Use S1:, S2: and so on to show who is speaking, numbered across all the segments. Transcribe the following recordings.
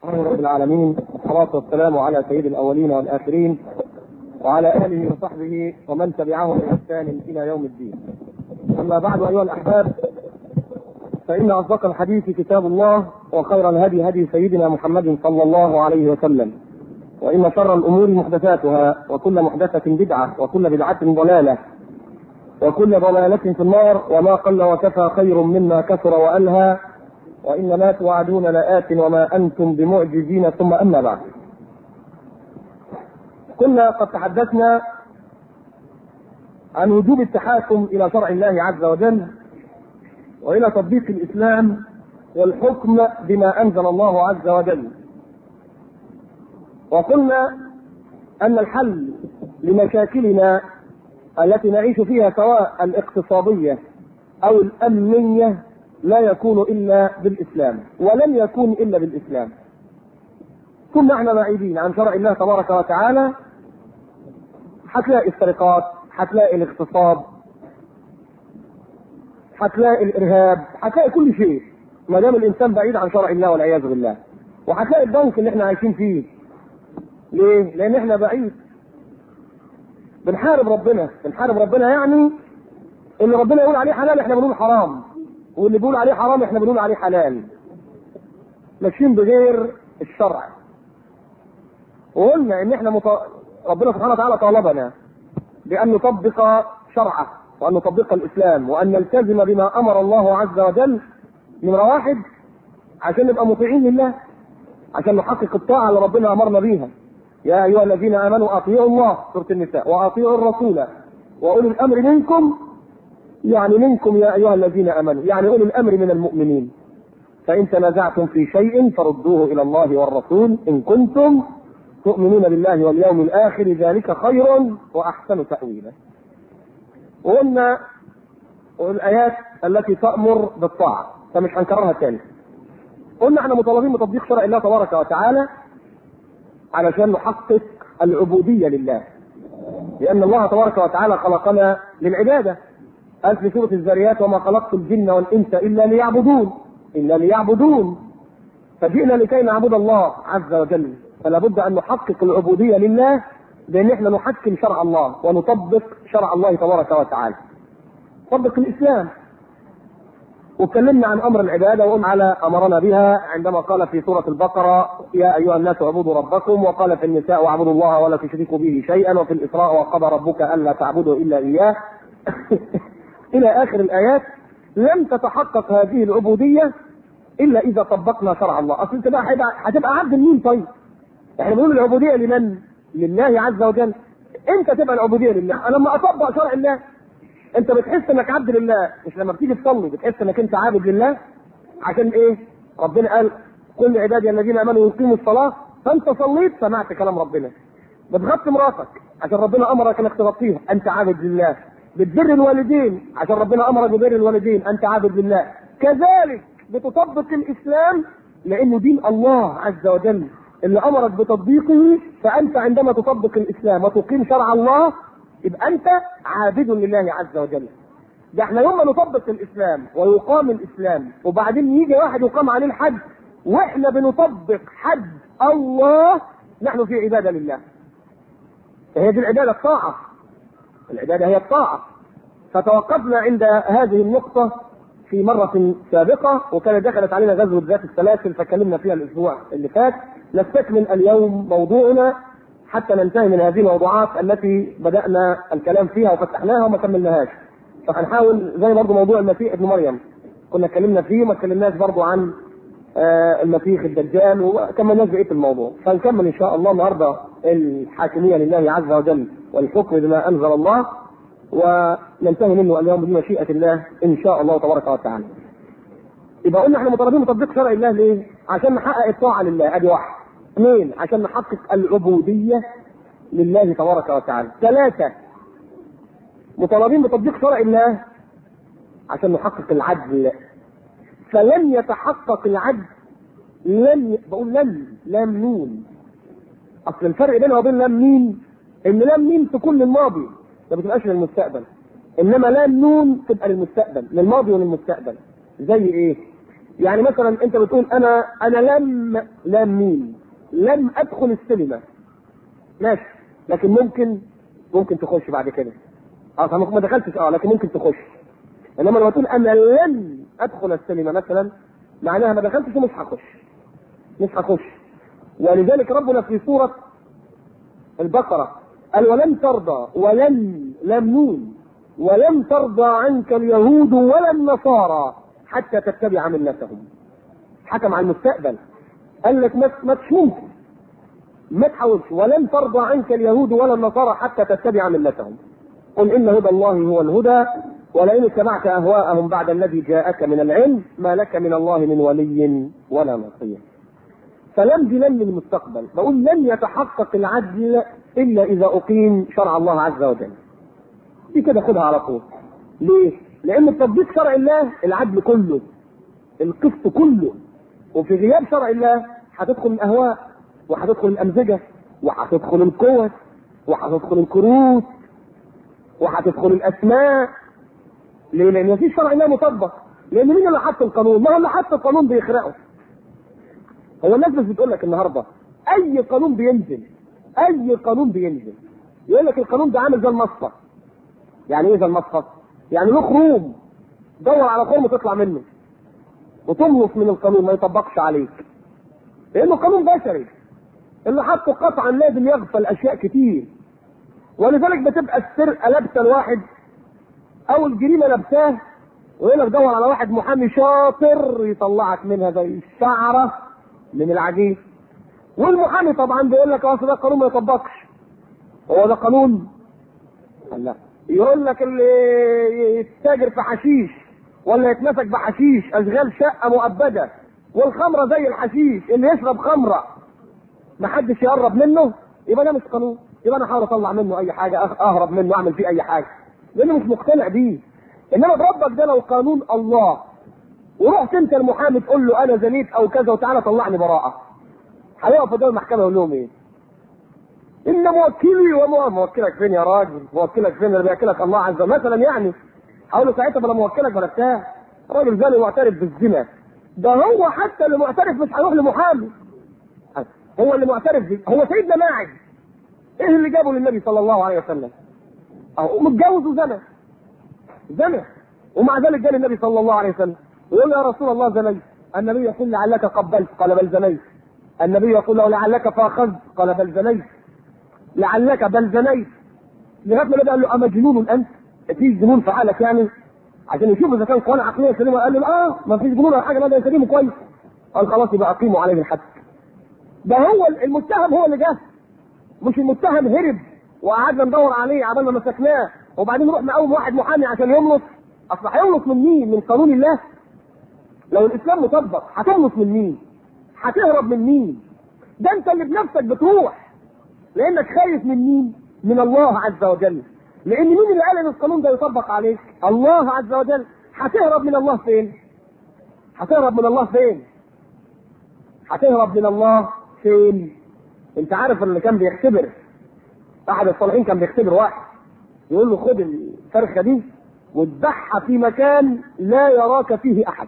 S1: رب العالمين والصلاة والسلام على سيد الأولين والآخرين وعلى آله وصحبه ومن تبعهم بإحسان إلى يوم الدين. أما بعد أيها الأحباب فإن أصدق الحديث كتاب الله وخير الهدي هدي سيدنا محمد صلى الله عليه وسلم. وإن شر الأمور محدثاتها وكل محدثة بدعة وكل بدعة ضلالة وكل ضلالة في النار وما قل وكفى خير مما كثر وألهى وإن ما توعدون لآت وما أنتم بمعجزين ثم أما بعد كنا قد تحدثنا عن وجوب التحاكم إلى شرع الله عز وجل وإلى تطبيق الإسلام والحكم بما أنزل الله عز وجل وقلنا أن الحل لمشاكلنا التي نعيش فيها سواء الاقتصادية أو الأمنية لا يكون إلا بالإسلام ولن يكون إلا بالإسلام ثم احنا بعيدين عن شرع الله تبارك وتعالى هتلاقي السرقات هتلاقي الاغتصاب هتلاقي الارهاب هتلاقي كل شيء ما دام الانسان بعيد عن شرع الله والعياذ بالله وهتلاقي البنك اللي احنا عايشين فيه ليه؟ لان احنا بعيد بنحارب ربنا بنحارب ربنا يعني اللي ربنا يقول عليه حلال احنا بنقول حرام واللي بيقول عليه حرام احنا بنقول عليه حلال ماشيين بغير الشرع وقلنا ان احنا مط... ربنا سبحانه وتعالى طالبنا بان نطبق شرعه وان نطبق الاسلام وان نلتزم بما امر الله عز وجل نمره واحد عشان نبقى مطيعين لله عشان نحقق الطاعه اللي ربنا امرنا بيها يا ايها الذين امنوا اطيعوا الله سوره النساء واطيعوا الرسول واولي الامر منكم يعني منكم يا ايها الذين امنوا يعني اولي الامر من المؤمنين فان تنازعتم في شيء فردوه الى الله والرسول ان كنتم تؤمنون بالله واليوم الاخر ذلك خير واحسن تاويلا وقلنا الايات التي تامر بالطاعه فمش هنكررها تاني قلنا احنا مطالبين بتطبيق شرع الله تبارك وتعالى علشان نحقق العبوديه لله لان الله تبارك وتعالى خلقنا للعباده قال في سورة الذريات وما خلقت الجن والإنس إلا ليعبدون إلا ليعبدون فجئنا لكي نعبد الله عز وجل فلا بد أن نحقق العبودية لله بأن احنا نحكم شرع الله ونطبق شرع الله تبارك وتعالى نطبق الإسلام واتكلمنا عن امر العباده وقلنا على امرنا بها عندما قال في سوره البقره يا ايها الناس اعبدوا ربكم وقال في النساء واعبدوا الله ولا تشركوا به شيئا وفي الاسراء وقضى ربك الا تعبدوا الا اياه الى اخر الايات لم تتحقق هذه العبوديه الا اذا طبقنا شرع الله، اصل انت بقى هتبقى عبد لمين طيب؟ احنا بنقول العبوديه لمن؟ لله عز وجل. انت تبقى العبوديه لله، لما اطبق شرع الله انت بتحس انك عبد لله، مش لما بتيجي تصلي بتحس انك انت عابد لله عشان ايه؟ ربنا قال كل عبادي الذين امنوا يقيموا الصلاه فانت صليت سمعت كلام ربنا. بتغطي مراتك عشان ربنا امرك انك تغطيها، انت عابد لله. بتبر الوالدين عشان ربنا امرك ببر الوالدين انت عابد لله كذلك بتطبق الاسلام لانه دين الله عز وجل اللي امرك بتطبيقه فانت عندما تطبق الاسلام وتقيم شرع الله يبقى انت عابد لله عز وجل ده احنا يوم ما نطبق الاسلام ويقام الاسلام وبعدين يجي واحد يقام عليه الحج واحنا بنطبق حج الله نحن في عباده لله فهي دي العباده الطاعه العباده هي الطاعه فتوقفنا عند هذه النقطه في مرة سابقة وكانت دخلت علينا غزوة ذات السلاسل فكلمنا فيها الأسبوع اللي فات نستكمل اليوم موضوعنا حتى ننتهي من هذه الموضوعات التي بدأنا الكلام فيها وفتحناها وما كملناهاش فهنحاول زي برضه موضوع المسيح ابن مريم كنا اتكلمنا فيه وما اتكلمناش برضه عن آه المسيح الدجال وكملناش بقيه الموضوع فنكمل ان شاء الله النهارده الحاكميه لله عز وجل والحكم بما انزل الله وننتهي منه اليوم بمشيئه الله ان شاء الله تبارك وتعالى. يبقى قلنا احنا مطالبين بتطبيق شرع الله ليه؟ عشان نحقق الطاعه لله ادي واحد. اثنين عشان نحقق العبوديه لله تبارك وتعالى. ثلاثه مطالبين بتطبيق شرع الله عشان نحقق العدل فلن يتحقق العدل لن بقول لن لام نون اصل الفرق بينها وبين لام ميم ان لام ميم تكون للماضي ما بتبقاش للمستقبل انما لام نون تبقى للمستقبل للماضي وللمستقبل زي ايه؟ يعني مثلا انت بتقول انا انا لم لم مين لم ادخل السينما ماشي لكن ممكن ممكن تخش بعد كده اه طبعا ما دخلتش اه لكن ممكن تخش انما لما تقول انا لن ادخل السينما مثلا معناها ما دخلتش ومش هخش مش هخش ولذلك ربنا في سوره البقره قال ولن ترضى ولن لم نون ولن ترضى عنك اليهود ولا النصارى حتى تتبع ملتهم حكم على المستقبل قال لك ما ما مش ممكن ما تحاولش ولن ترضى عنك اليهود ولا النصارى حتى تتبع ملتهم قل ان هدى الله هو الهدى ولئن اتبعت اهواءهم بعد الذي جاءك من العلم ما لك من الله من ولي ولا نصير فلم دي لن للمستقبل بقول لن يتحقق العدل الا اذا اقيم شرع الله عز وجل دي كده خدها على طول ليه؟ لان تطبيق شرع الله العدل كله القسط كله وفي غياب شرع الله هتدخل الاهواء وهتدخل الامزجه وهتدخل القوة وهتدخل الكروت وهتدخل الاسماء ليه؟ لان مفيش شرع الله مطبق لان مين اللي حط القانون؟ ما هو اللي حط القانون بيخرقه هو الناس بس بتقول لك النهارده اي قانون بينزل اي قانون بينزل يقول لك القانون ده عامل زي المصفى يعني ايه زي المصفى؟ يعني له خروم دور على خرم تطلع منه وتملص من القانون ما يطبقش عليك لانه قانون بشري اللي حطه قطعا لازم يغفل اشياء كتير ولذلك بتبقى السرقه لابسه الواحد او الجريمه لابساه ويقول لك دور على واحد محامي شاطر يطلعك منها زي الشعره من العجيب والمحامي طبعا بيقول لك اصل ده قانون ما يطبقش هو ده قانون لا يقول لك اللي يتاجر في حشيش ولا يتمسك بحشيش اشغال شقه مؤبده والخمره زي الحشيش اللي يشرب خمره ما حدش يقرب منه يبقى ده مش قانون يبقى انا احاول اطلع منه اي حاجه اهرب منه اعمل فيه اي حاجه لانه مش مقتنع بيه انما ربك ده لو قانون الله ورحت انت المحامي تقول له انا زنيت او كذا وتعالى طلعني براءه هيقف قدام المحكمه يقول لهم ايه؟ ان موكلي وموكلك فين يا راجل؟ موكلك فين اللي بياكلك الله عز وجل مثلا يعني هقول له ساعتها بلا موكلك بلا بتاع راجل زاني معترف بالزنا ده هو حتى اللي معترف مش هيروح لمحامي هو اللي معترف بيه هو سيدنا ماعز ايه اللي جابه للنبي صلى الله عليه وسلم؟ اهو متجوز وزنى زنى ومع ذلك جاء النبي صلى الله عليه وسلم يقول يا رسول الله زنيت النبي يقول لعلك قبلت قال بل زنيت النبي يقول له لعلك فاخذت قال بل زنيت لعلك بل زنيت لغايه ما النبي قال له امجنون انت؟ في جنون في حالك يعني عشان يشوف اذا كان قوانين عقليه سليمه قال له اه ما فيش جنون ولا حاجه لا ده سليم كويس قال خلاص يبقى اقيموا عليه الحد ده هو المتهم هو اللي جه مش المتهم هرب وقعدنا ندور عليه عبال ما مسكناه وبعدين نروح نقوم واحد محامي عشان يملص اصل هيملص من مين؟ من قانون الله لو الاسلام مطبق هتملص من مين؟ هتهرب من مين؟ ده انت اللي بنفسك بتروح لانك خايف من مين؟ من الله عز وجل لان مين اللي قال ان القانون ده يطبق عليك؟ الله عز وجل هتهرب من الله فين؟ هتهرب من الله فين؟ هتهرب من الله فين؟ انت عارف اللي كان بيختبر احد الصالحين كان بيختبر واحد يقول له خد الفرخه دي واذبحها في مكان لا يراك فيه احد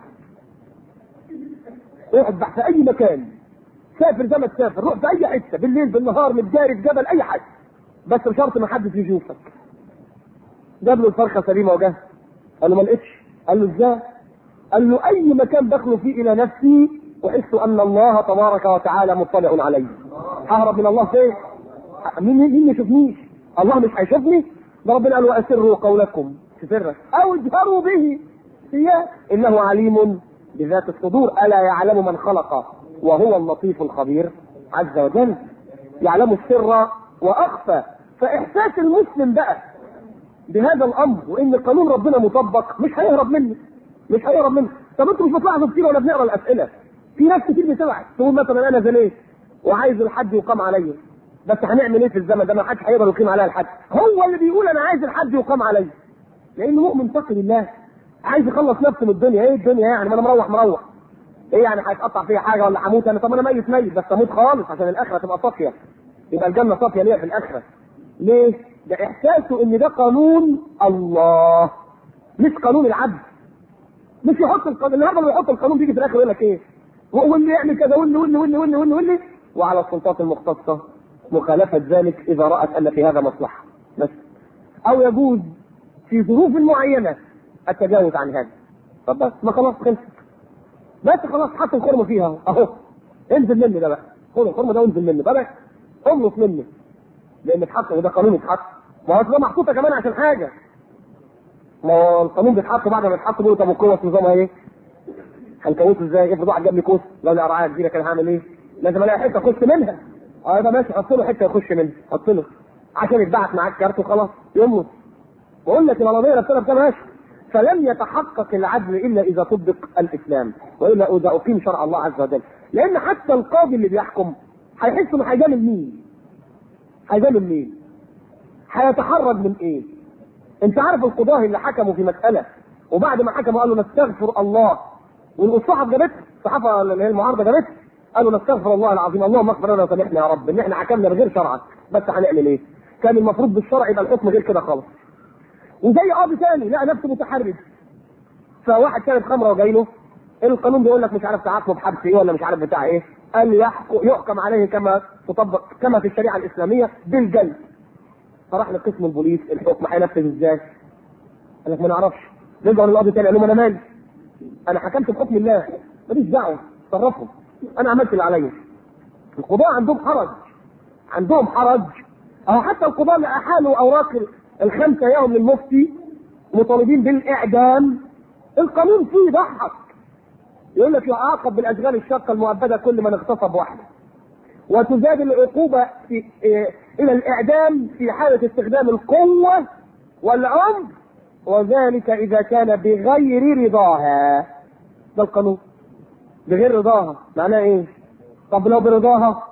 S1: روح اذبح في اي مكان سافر زي ما تسافر روح في اي حته بالليل بالنهار متجاري في جبل اي حاجه بس بشرط ما حدش يشوفك جاب له الفرخه سليمه وجه قال له ما لقيتش قال له ازاي قال له اي مكان دخلوا فيه الى نفسي احس ان الله تبارك وتعالى مطلع علي ههرب من الله فين مين مين ما يشوفنيش الله مش هيشوفني ده ربنا قال واسروا قولكم في سرك او اجهروا به هي انه عليم بذات الصدور الا يعلم من خلق وهو اللطيف الخبير عز وجل يعلم السر واخفى فاحساس المسلم بقى بهذا الامر وان قانون ربنا مطبق مش هيهرب منه مش هيهرب منه طب انتوا مش بتلاحظوا كتير ولا بنقرا الاسئله في ناس كتير بتبعت تقول مثلا انا زنيت وعايز الحد يقام عليا بس هنعمل ايه في الزمن ده ما حدش هيقدر يقيم عليا الحد هو اللي بيقول انا عايز الحد يقام عليا لانه مؤمن فقر الله عايز يخلص نفسه من الدنيا ايه الدنيا يعني ما انا مروح مروح ايه يعني هيتقطع فيا حاجه ولا هموت انا طب انا ميت ميت بس اموت خالص عشان الاخره تبقى صافيه يبقى الجنه صافيه ليا في الاخره ليه؟ ده احساسه ان ده قانون الله مش قانون العبد مش يحط القانون النهارده لما يحط القانون بيجي في الاخر يقول لك ايه واللي يعمل كذا واللي واللي واللي واللي واللي, واللي وعلى السلطات المختصه مخالفه ذلك اذا رات ان في هذا مصلحه بس او يجوز في ظروف معينه التجاوز عن هذا طب بس ما خلاص خلص بس خلاص حط الخرم فيها اهو انزل مني ده بقى خد الخرم ده وانزل مني بقى املص مني لان اتحط وده قانون اتحط ما هو ده محطوطه كمان عشان حاجه ما هو القانون بيتحط بعد ما يتحط بيقولوا طب القوه نظامها ايه؟ هنكوته ازاي؟ افرض واحد جاب لي كوس لو لي ارعايه كبيره كده هعمل ايه؟ لازم الاقي حته اخش منها اه يبقى ماشي حط له حته يخش منها حط له عشان يتبعت معاك كارت وخلاص يملص بقول لك القضيه نفسها بكام ماشي فلم يتحقق العدل الا اذا طبق الاسلام والا اذا اقيم شرع الله عز وجل لان حتى القاضي اللي بيحكم هيحس انه هيجامل مين؟ هيجامل مين؟ هيتحرج من ايه؟ انت عارف القضاه اللي حكموا في مساله وبعد ما حكموا قالوا نستغفر الله والصحف جابتها الصحافه اللي هي المعارضه جابتها قالوا نستغفر الله العظيم اللهم اغفر لنا وسامحنا يا رب ان احنا حكمنا بغير شرعك بس هنعمل ايه؟ كان المفروض بالشرع يبقى الحكم غير كده خالص وزي قاضي ثاني لقى نفسه متحرج فواحد شارب خمره وجاي له القانون بيقول لك مش عارف تعاقبه بحبس ايه ولا مش عارف بتاع ايه قال يحكم يحكم عليه كما تطبق كما في الشريعه الاسلاميه بالجلد فراح لقسم البوليس الحكم هينفذ ازاي؟ قال لك ما نعرفش رجعوا للقاضي تاني قال لهم انا مالي انا حكمت بحكم الله ماليش دعوه تصرفوا انا عملت اللي عليا القضاء عندهم حرج عندهم حرج اهو حتى القضاء اللي احالوا اوراق الخمسه يوم للمفتي مطالبين بالاعدام القانون فيه ضحك يقول لك يعاقب بالاشغال الشاقه المؤبده كل من اغتصب واحده وتزاد العقوبه في إيه الى الاعدام في حاله استخدام القوه والعنف وذلك اذا كان بغير رضاها ده القانون بغير رضاها معناه ايه طب لو برضاها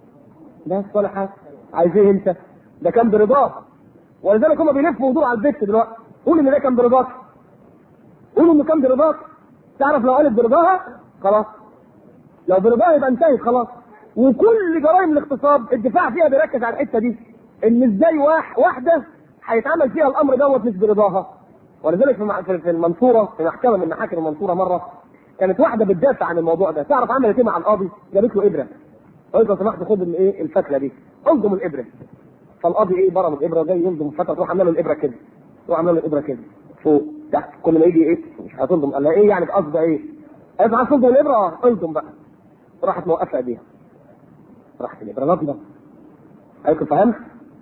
S1: ده صالحة عايز ايه انت ده كان برضاها ولذلك هم بيلفوا ويدوروا على البيت دلوقتي قول ان ده كان برضاك قول انه كان برضاك تعرف لو قالت برضاها خلاص لو برضاها يبقى انتهت خلاص وكل جرائم الاغتصاب الدفاع فيها بيركز على الحته دي ان ازاي واحد واحده هيتعمل فيها الامر دوت مش برضاها ولذلك في في المنصوره في محكمه من محاكم المنصوره مره كانت واحده بتدافع عن الموضوع ده تعرف عملت ايه مع القاضي؟ جابت له ابره قلت له سمحت خد الايه الفتله دي الضم الابره فالقاضي ايه برم الابره زي يلضم الفتله تروح عامله له الابره كده تروح عامله له الابره كده فوق تحت كل ما يجي ايه مش هتلضم قال لها ايه يعني بقصد ايه؟ قالت عايز تلضم الابره اه الضم بقى راحت موقفه ايديها راحت الابره نضمه قالت له فهمت؟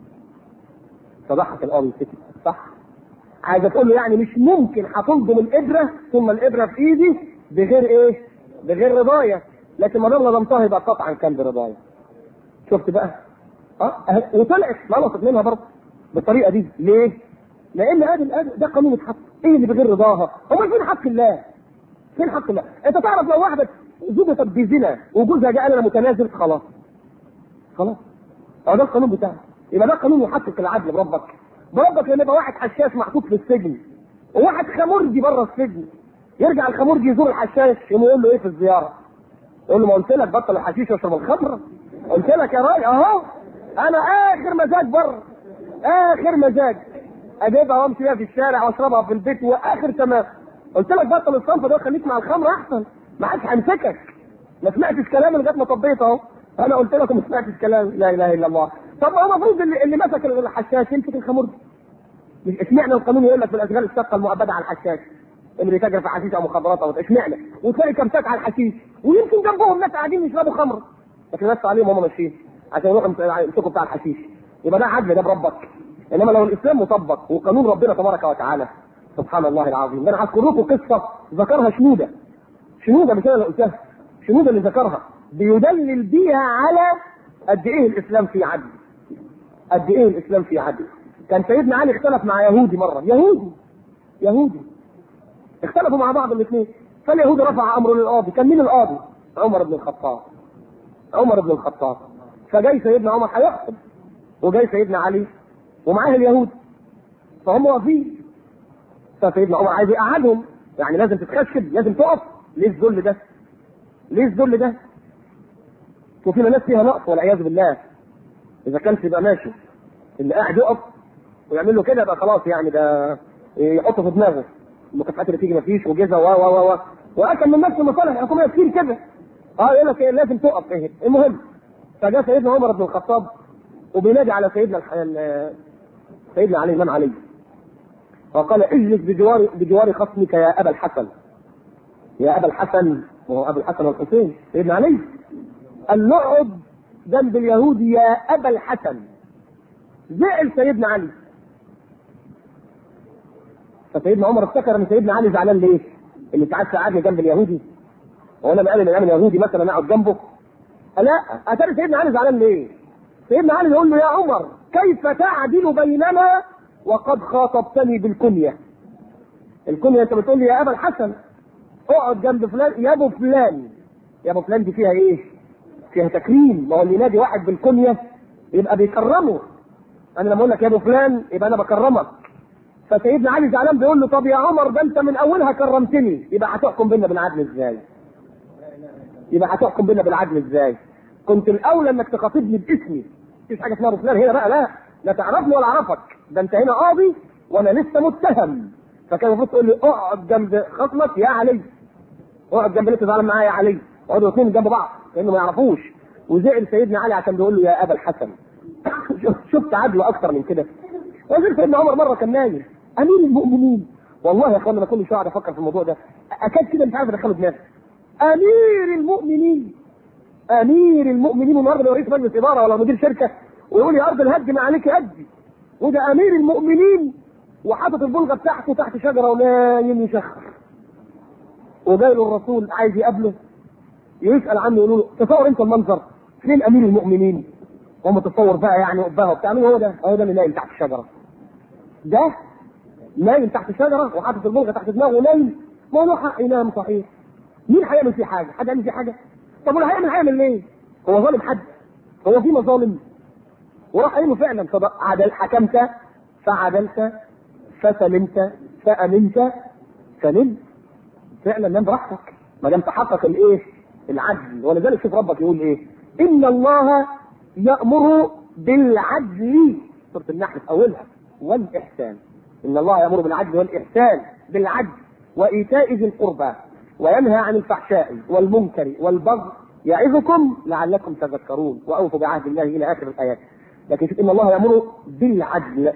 S1: فضحك القاضي سكت صح عايزه تقول له يعني مش ممكن هتلضم الابره ثم الابره في ايدي بغير ايه؟ بغير رضايا لكن ما دام لضمتها يبقى قطعا كان برضايا شفت بقى؟ اه وطلعت خلصت منها برضه بالطريقه دي ليه؟ لان ادي ادي ده قانون اتحط ايه اللي بغير رضاها؟ امال فين حق الله؟ فين حق الله؟ انت تعرف لو واحده ظبطت بزنا وجوزها جه قال انا متنازل خلاص خلاص اه ده القانون بتاعها يبقى ده قانون يحقق العدل بربك بربك لما يبقى واحد حشاش محطوط في السجن وواحد خمرجي بره السجن يرجع الخمرجي يزور الحشاش يقوم يقول له ايه في الزياره؟ يقول له ما قلت لك بطل الحشيش واشرب الخمر قلت لك يا راجل اهو انا اخر مزاج بره اخر مزاج اجيبها وامشي بيها في الشارع واشربها في البيت واخر تمام قلت لك بطل الصنف ده خليك مع الخمر احسن ما حدش هيمسكك ما سمعتش كلامي لغايه ما طبيت اهو انا قلت لكم ما سمعتش كلام لا اله الا الله طب ما هو المفروض اللي, اللي مسك الحشاش يمسك الخمر مش اشمعنى القانون يقول لك في الاشغال الشاقه المؤبده على الحشاش اللي بيتاجر في حشيش او مخدرات او اشمعنى وتلاقي كمسات على الحشيش ويمكن جنبهم ناس قاعدين يشربوا خمر لكن الناس عليهم هم ماشيين عشان يروحوا يمسكوا بتاع الحشيش يبقى ده عدل ده بربك انما لو الاسلام مطبق وقانون ربنا تبارك وتعالى سبحان الله العظيم ده انا هذكر لكم قصه ذكرها شنوده شنوده مش انا اللي قلتها شنوده اللي ذكرها بيدلل بيها على قد ايه الاسلام فيه عدل قد ايه الاسلام فيه عدل كان سيدنا علي اختلف مع يهودي مره يهودي يهودي اختلفوا مع بعض الاثنين فاليهود رفع امره للقاضي كان مين القاضي؟ عمر بن الخطاب عمر بن الخطاب فجاي سيدنا عمر هيحكم وجاي سيدنا علي ومعاه اليهود فهم واقفين فسيدنا عمر عايز يقعدهم يعني لازم تتخشب لازم تقف ليه الذل ده؟ ليه الذل ده؟ وفينا ناس فيها نقص والعياذ بالله اذا كان يبقى ماشي اللي قاعد يقف ويعمل له كده يبقى خلاص يعني ده يحطه في دماغه المكافآت اللي تيجي مفيش وجزا و و و و واكل من نفس المصالح الحكوميه كتير كده اه يقول لك إيه لازم تقف ايه المهم فجاء سيدنا عمر بن الخطاب وبينادي على سيدنا الح... ال- سيدنا علي الامام علي وقال اجلس بجوار بجوار خصمك يا ابا الحسن يا ابا الحسن وهو ابو الحسن والحسين سيدنا علي قال له اقعد جنب اليهود يا ابا الحسن زعل سيدنا علي فسيدنا عمر افتكر ان سيدنا علي زعلان ليه؟ اللي ساعات قعدني جنب اليهودي هو انا مقابل الامام اليهودي مثلا اقعد جنبه لا اتاري سيدنا علي زعلان ليه؟ سيدنا علي يقول له يا عمر كيف تعدل بيننا وقد خاطبتني بالكنيه الكنيه انت بتقول لي يا ابا الحسن اقعد جنب فلان يا ابو فلان يا ابو فلان دي فيها ايه؟ فيها تكريم ما هو اللي ينادي واحد بالكنيه يبقى بيكرمه انا لما اقول لك يا ابو فلان يبقى انا بكرمك فسيدنا علي زعلان بيقول له طب يا عمر ده انت من اولها كرمتني يبقى هتحكم بينا بالعدل ازاي؟ يبقى هتحكم بينا بالعدل ازاي؟ كنت الاولى انك تخاطبني باسمي مفيش حاجه اسمها ابو فلان هنا بقى لا لا تعرفني ولا اعرفك ده انت هنا قاضي وانا لسه متهم فكان المفروض تقول لي اقعد جنب خصمك يا علي اقعد جنب اللي انت زعلان معايا يا علي اقعدوا الاثنين جنب بعض كانه ما يعرفوش وزعل سيدنا علي عشان بيقول له يا ابا الحسن شفت عدله اكتر من كده وزير سيدنا عمر مره كان نايم امير المؤمنين والله يا اخوانا انا كل شويه قاعد افكر في الموضوع ده اكاد كده مش عارف ادخله دماغي امير المؤمنين امير المؤمنين النهارده لو رئيس مجلس اداره ولا مدير شركه ويقول يا ارض الهد ما عليك ادي وده امير المؤمنين وحاطط البلغه بتاعته تحت شجره ونايم يشخر وجاي له الرسول عايز يقابله يسال عنه يقول له تصور انت المنظر فين امير المؤمنين هو متصور بقى يعني قبها وبتاع مين هو ده؟ هو ده اللي نايم تحت الشجره ده نايم تحت شجره وحاطط البلغه تحت دماغه ونايم ما له حق ينام صحيح مين هيعمل فيه حاجه؟ حد يعمل فيه حاجه؟ طب واللي هيعمل هيعمل ليه؟ هو ظالم حد؟ هو في مظالم؟ وراح قايل له فعلا عدل حكمت فعدلت فسلمت فامنت سلمت فعلا نام براحتك ما دام تحقق الايه؟ العدل ولذلك شوف ربك يقول ايه؟ ان الله يامر بالعدل سوره النحل في اولها والاحسان ان الله يامر بالعدل والاحسان بالعدل وايتاء ذي القربى وينهى عن الفحشاء والمنكر والبغي يعظكم لعلكم تذكرون واوفوا بعهد الله الى اخر الايات لكن شوف ان الله يامر بالعدل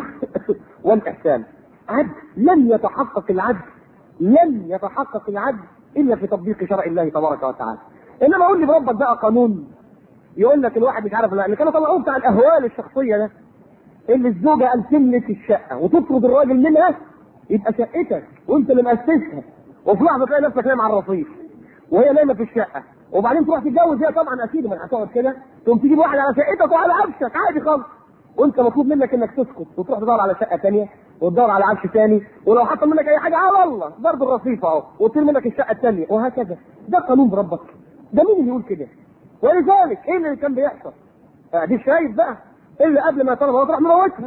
S1: والاحسان عدل لن يتحقق العدل لن يتحقق العدل الا في تطبيق شرع الله تبارك وتعالى انما قول لي بربك بقى قانون يقول لك الواحد مش عارف لا اللي كانوا طلعوه بتاع الاهوال الشخصيه ده اللي الزوجه قال تملك الشقه وتطرد الراجل منها يبقى شقتك وانت اللي مؤسسها وفي لحظه تلاقي نفسك نايم على الرصيف وهي نايمه في الشقه وبعدين تروح تتجوز هي طبعا اكيد ما هتقعد كده تقوم تجيب واحد على شقتك وعلى عفشك عادي خالص وانت مطلوب منك انك تسكت وتروح تدور على شقه ثانيه وتدور على عفش ثاني ولو حصل منك اي حاجه على الله برضه الرصيف اهو وتطير منك الشقه الثانيه وهكذا ده قانون بربك ده مين اللي يقول كده؟ ولذلك ايه اللي كان بيحصل؟ دي شايف بقى اللي قبل ما طلب تروح مموتها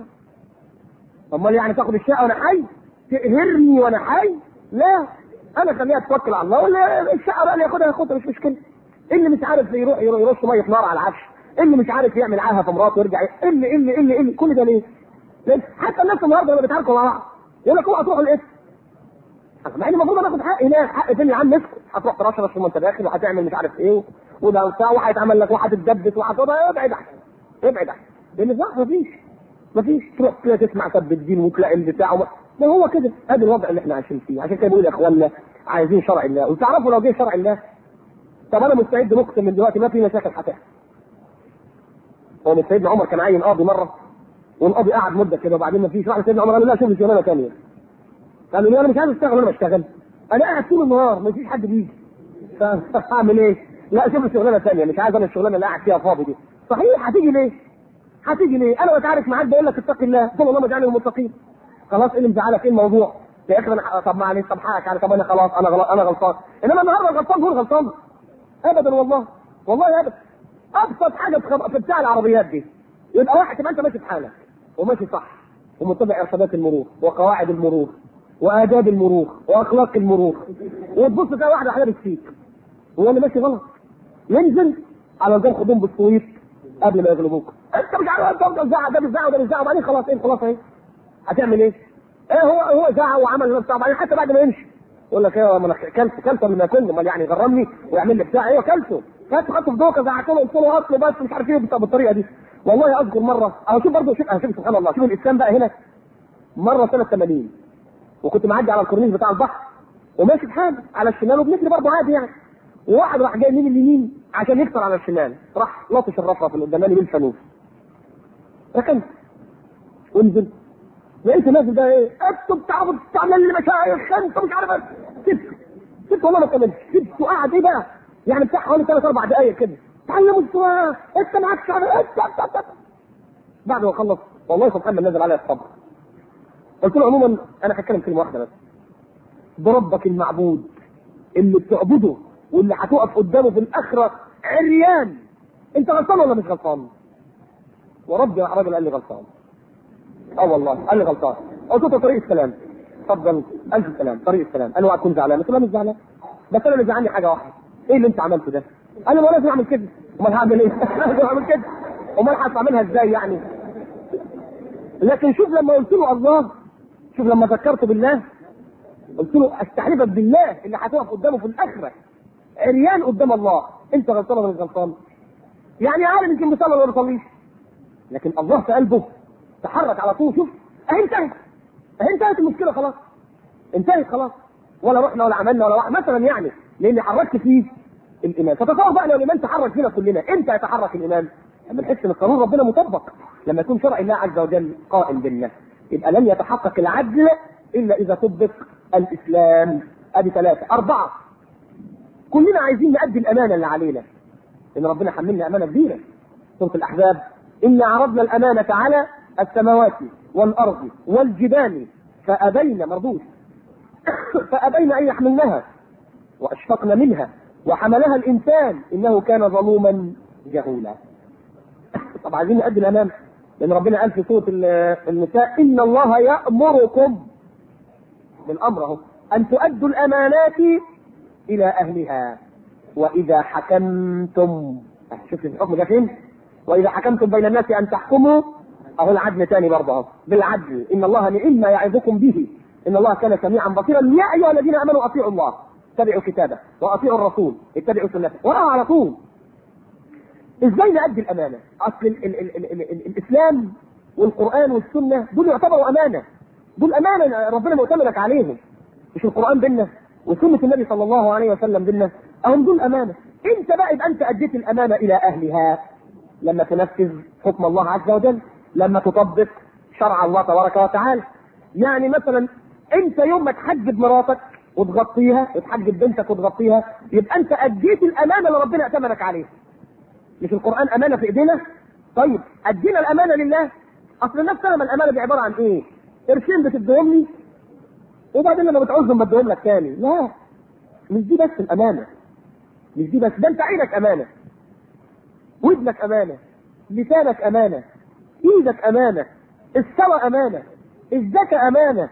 S1: امال يعني تاخد الشقه وانا حي؟ تقهرني وانا حي؟ لا انا خليها توكل على الله ولا الشقه بقى اللي ياخدها ياخدها مش مشكله اللي مش عارف يروح يرش ميه نار على العفش اللي مش عارف يعمل عاهه في مراته ويرجع اللي اللي اللي اللي كل ده ليه؟ ليه؟ حتى الناس النهارده لما بيتعاركوا مع بعض يقول لك اوعى تروحوا الاسم مع ان المفروض انا اخد حق هناك حق فين يا عم اسكت هتروح ترشرش وانت داخل وهتعمل مش عارف ايه وده بتاع وهيتعمل لك وهتتدبس وهتقعد ابعد احسن ابعد احسن لان صح مفيش مفيش تروح كده تسمع سب الدين وتلاقي البتاع وما ما هو كده ادي الوضع اللي احنا عايشين فيه عشان كده بقول يا اخوانا عايزين شرع الله وتعرفوا لو جه شرع الله طب انا مستعد نقسم من دلوقتي ما في مشاكل هتحصل هو من سيدنا عمر كان عين قاضي مره والقاضي قعد مده كده وبعدين ما فيش واحد سيدنا عمر قال له لا شوف لي شغلانه ثانيه قال له انا مش عايز اشتغل انا بشتغل انا قاعد طول النهار ما فيش حد بيجي فاعمل ايه؟ لا شوف لي شغلانه ثانيه مش عايز انا الشغلانه اللي قاعد فيها فاضي دي صحيح هتيجي ليه؟ هتيجي ليه؟ انا بتعارك معاك بقول لك اتق الله قل اللهم اجعلني من المتقين خلاص ايه اللي مزعلك ايه الموضوع؟ يا اخي انا طب معلش طب حقك على طب انا خلاص انا غلط انا غلطان انما النهارده غلطان دول غلطان ابدا والله والله ابدا ابسط حاجه في بتاع العربيات دي يبقى واحد تبقى انت ماشي في حالك وماشي صح ومتبع ارشادات المرور وقواعد المرور واداب المرور واخلاق المرور وتبص تلاقي واحده عليها بالسيك هو اللي ماشي غلط ينزل على نظام خدوم بالسويف قبل ما يغلبوك انت مش عارف انت تفضل زعق ده بيزعق وده بيزعق وبعدين خلاص ايه خلاص ايه هتعمل ايه؟ ايه هو هو زعق وعمل نفسه بعدين حتى بعد ما يمشي يقول لك ايه ما انا كلته كلته قبل ما ياكلني امال يعني يغرمني ويعمل لي بتاع ايوه كلته خدته خدته في دوكه زعقت له قلت له اصله بس مش عارف ايه بالطريقه دي والله اذكر مره اهو شوف برضه شوف شوف سبحان الله شوف الاسلام بقى هنا مره سنه 80 وكنت معدي على الكورنيش بتاع البحر وماشي بحالي على الشمال وبنجري برضه عادي يعني وواحد راح جاي من اليمين عشان يكسر على الشمال راح لطش الرفرف اللي قدامي بالفانوس ركنت ونزلت لقيت نازل بقى ايه انتوا بتعرفوا تعمل لي مشايخ انتوا مش عارف سبت سبت والله ما كملتش سبت وقعد ايه بقى يعني بتاع حوالي ثلاث اربع دقائق كده تعلموا السواقه انت معاك شعر انت بعد ما خلص والله سبحان الله نزل عليا الصبر قلت له عموما انا هتكلم كلمه واحده بس بربك المعبود اللي بتعبده واللي هتقف قدامه في الاخره عريان انت غلطان ولا مش غلطان؟ وربي راح راجل قال لي غلطان اه والله قال لي غلطان قلت له طريق السلام اتفضل الف سلام طريق السلام قال له هتكون زعلان قلت له مش زعلان بس انا اللي زعلني حاجه واحده ايه اللي انت عملته ده؟ قال لي ما لازم اعمل كده امال هعمل ايه؟ لازم اعمل كده امال هعملها ازاي يعني؟ لكن شوف لما قلت له الله شوف لما ذكرت بالله قلت له استحلفك بالله اللي هتقف قدامه في الاخره عريان قدام الله انت غلطان ولا مش غلطان؟ يعني عالم يمكن بيصلي ولا ما بيصليش لكن الله في قلبه تحرك على طول شوف اهي انتهت اهي انتهت المشكله خلاص انتهت خلاص ولا رحنا ولا عملنا ولا واحد مثلا يعني لان حركت فيه الايمان فتصور بقى لو الايمان تحرك فينا كلنا امتى يتحرك الايمان؟ لما نحس ان قانون ربنا مطبق لما يكون شرع الله عز وجل قائم بينا يبقى لن يتحقق العدل الا اذا طبق الاسلام ادي ثلاثه اربعه كلنا عايزين نأدي الامانه اللي علينا لان ربنا حملنا امانه كبيره سوره الاحزاب انا عرضنا الامانه على السماوات والارض والجبال فابين مردود فابين ان يحملنها واشفقن منها وحملها الانسان انه كان ظلوما جهولا طب عايزين نأدي الامانه لان ربنا قال في سوره النساء ان الله يامركم بالامر اهو ان تؤدوا الامانات الى اهلها واذا حكمتم شوف الحكم ده فين واذا حكمتم بين الناس ان تحكموا اهو العدل تاني برضه اهو بالعدل ان الله نعم ما يعظكم به ان الله كان سميعا بصيرا يا ايها الذين امنوا اطيعوا الله اتبعوا كتابه واطيعوا الرسول اتبعوا سنته وراها على طول ازاي نأدي الامانه؟ اصل ال ال ال ال ال ال الاسلام والقران والسنه دول يعتبروا امانه دول امانه ربنا مؤتمنك عليهم مش القران بينا وسنه النبي صلى الله عليه وسلم بينا اهم دول امانه انت بقى يبقى انت اديت الامانه الى اهلها لما تنفذ حكم الله عز وجل لما تطبق شرع الله تبارك وتعالى يعني مثلا انت يوم ما تحجب مراتك وتغطيها وتحجب بنتك وتغطيها يبقى انت اديت الامانه اللي ربنا ائتمنك عليها مش القران امانه في ايدينا طيب ادينا الامانه لله اصل الناس فاهمه الامانه دي عباره عن ايه قرشين بتديهم لي وبعدين لما بتعوزهم بديهم لك تاني لا مش دي بس الامانه مش دي بس ده انت عينك امانه ودنك امانه لسانك امانه ايدك امانه السوى امانه الزكاه امانه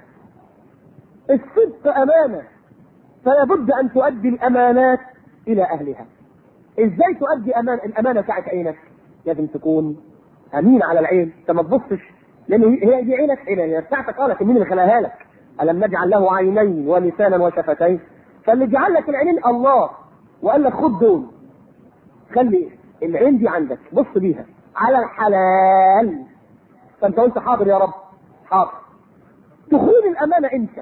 S1: الصدق امانه فلا بد ان تؤدي الامانات الى اهلها ازاي تؤدي امان الامانه بتاعت عينك لازم تكون امين على العين انت ما تبصش لانه هي دي عينك عين بتاعتك اه لكن مين اللي خلاها لك؟ الم نجعل له عينين ولسانا وشفتين فاللي جعل لك العينين الله وقال لك خد دول خلي العين دي عندك بص بيها على الحلال فانت قلت حاضر يا رب حاضر تخون الامانه انت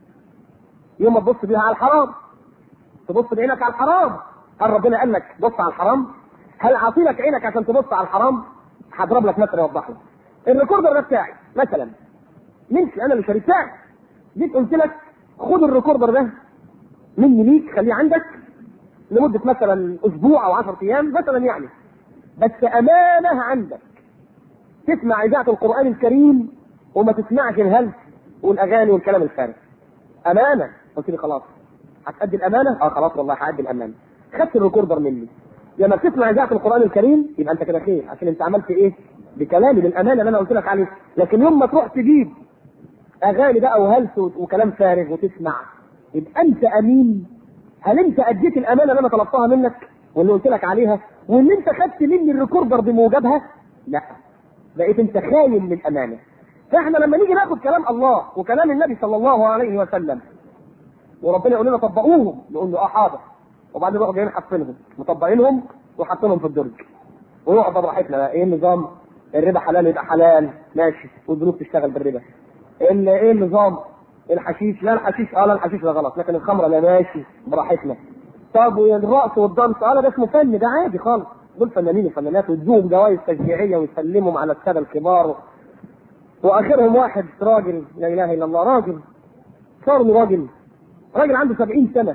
S1: يوم ما تبص بيها على الحرام تبص بعينك على الحرام هل ربنا قال لك بص على الحرام؟ هل عاطيلك عينك عشان تبص على الحرام؟ هضرب لك مثل يوضح لك. الريكوردر ده بتاعي مثلا منش انا اللي شاري بتاعي جيت قلت لك خد الريكوردر ده مني ليك خليه عندك لمده مثلا اسبوع او 10 ايام مثلا يعني بس امانه عندك تسمع اذاعه القران الكريم وما تسمعش الهلس والاغاني والكلام الفارغ امانه قلت لي خلاص هتأدي الامانه؟ اه خلاص والله هأدي الامانه خدت الريكوردر مني لما بتسمع اذاعه القران الكريم يبقى انت كده خير عشان انت عملت ايه؟ بكلامي بالامانه اللي انا قلت لك عليه لكن يوم ما تروح تجيب اغاني بقى وهلس وكلام فارغ وتسمع يبقى انت امين هل انت اديت الامانه اللي انا طلبتها منك واللي قلت لك عليها واللي انت خدت مني الريكوردر بموجبها؟ لا بقيت انت خاين للامانه فاحنا لما نيجي ناخد كلام الله وكلام النبي صلى الله عليه وسلم وربنا يقول لنا طبقوهم نقول له اه حاضر وبعدين نروح جايين حاطينهم مطبقينهم وحاطينهم في الدرج ونقعد براحتنا بقى ايه النظام؟ الربا حلال يبقى حلال ماشي والبنوك تشتغل بالربا ال- ايه النظام؟ الحشيش لا الحشيش اه لا الحشيش ده غلط لكن الخمره لا ماشي براحتنا طب والرقص والدنس اه لا ده اسمه فن ده عادي خالص دول فنانين وفنانات وادوهم جوائز تشجيعيه ويسلمهم على الساده الكبار واخرهم واحد راجل لا اله الا الله راجل صار له راجل راجل عنده سبعين سنه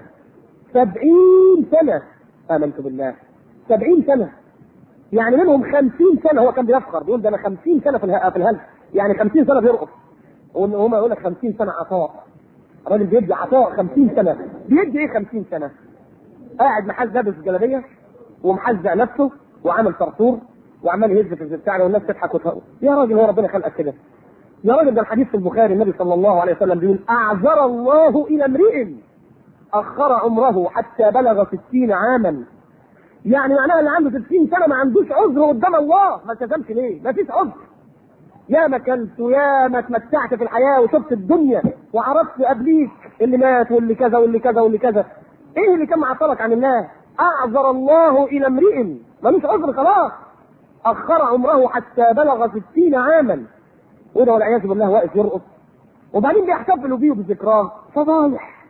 S1: سبعين سنه امنت بالله سبعين سنه يعني منهم خمسين سنه هو كان بيفخر بيقول ده انا خمسين سنه في الها- في الهلك يعني خمسين سنه بيرقص وهم يقول لك 50 سنه عطاء الراجل بيدي عطاء 50 سنه بيدي ايه 50 سنه؟ قاعد محل لابس جلابيه ومحزق نفسه وعامل طرطور وعمال يهز في البتاع والناس تضحك وتهوى يا راجل هو ربنا خلقك كده يا راجل ده الحديث في البخاري النبي صلى الله عليه وسلم بيقول اعذر الله الى امرئ اخر عمره حتى بلغ 60 عاما يعني معناها اللي عنده 60 سنه ما عندوش عذر قدام الله ما التزمش ليه؟ ما فيش عذر يا ما كلت ويا ما اتمتعت في الحياه وشفت الدنيا وعرفت قبليك اللي مات واللي كذا واللي كذا واللي كذا ايه اللي كان معطلك عن الله؟ اعذر الله الى امرئ ملوش عذر خلاص اخر عمره حتى بلغ ستين عاما وده والعياذ بالله واقف يرقص وبعدين بيحتفلوا بيه بذكراه فضايح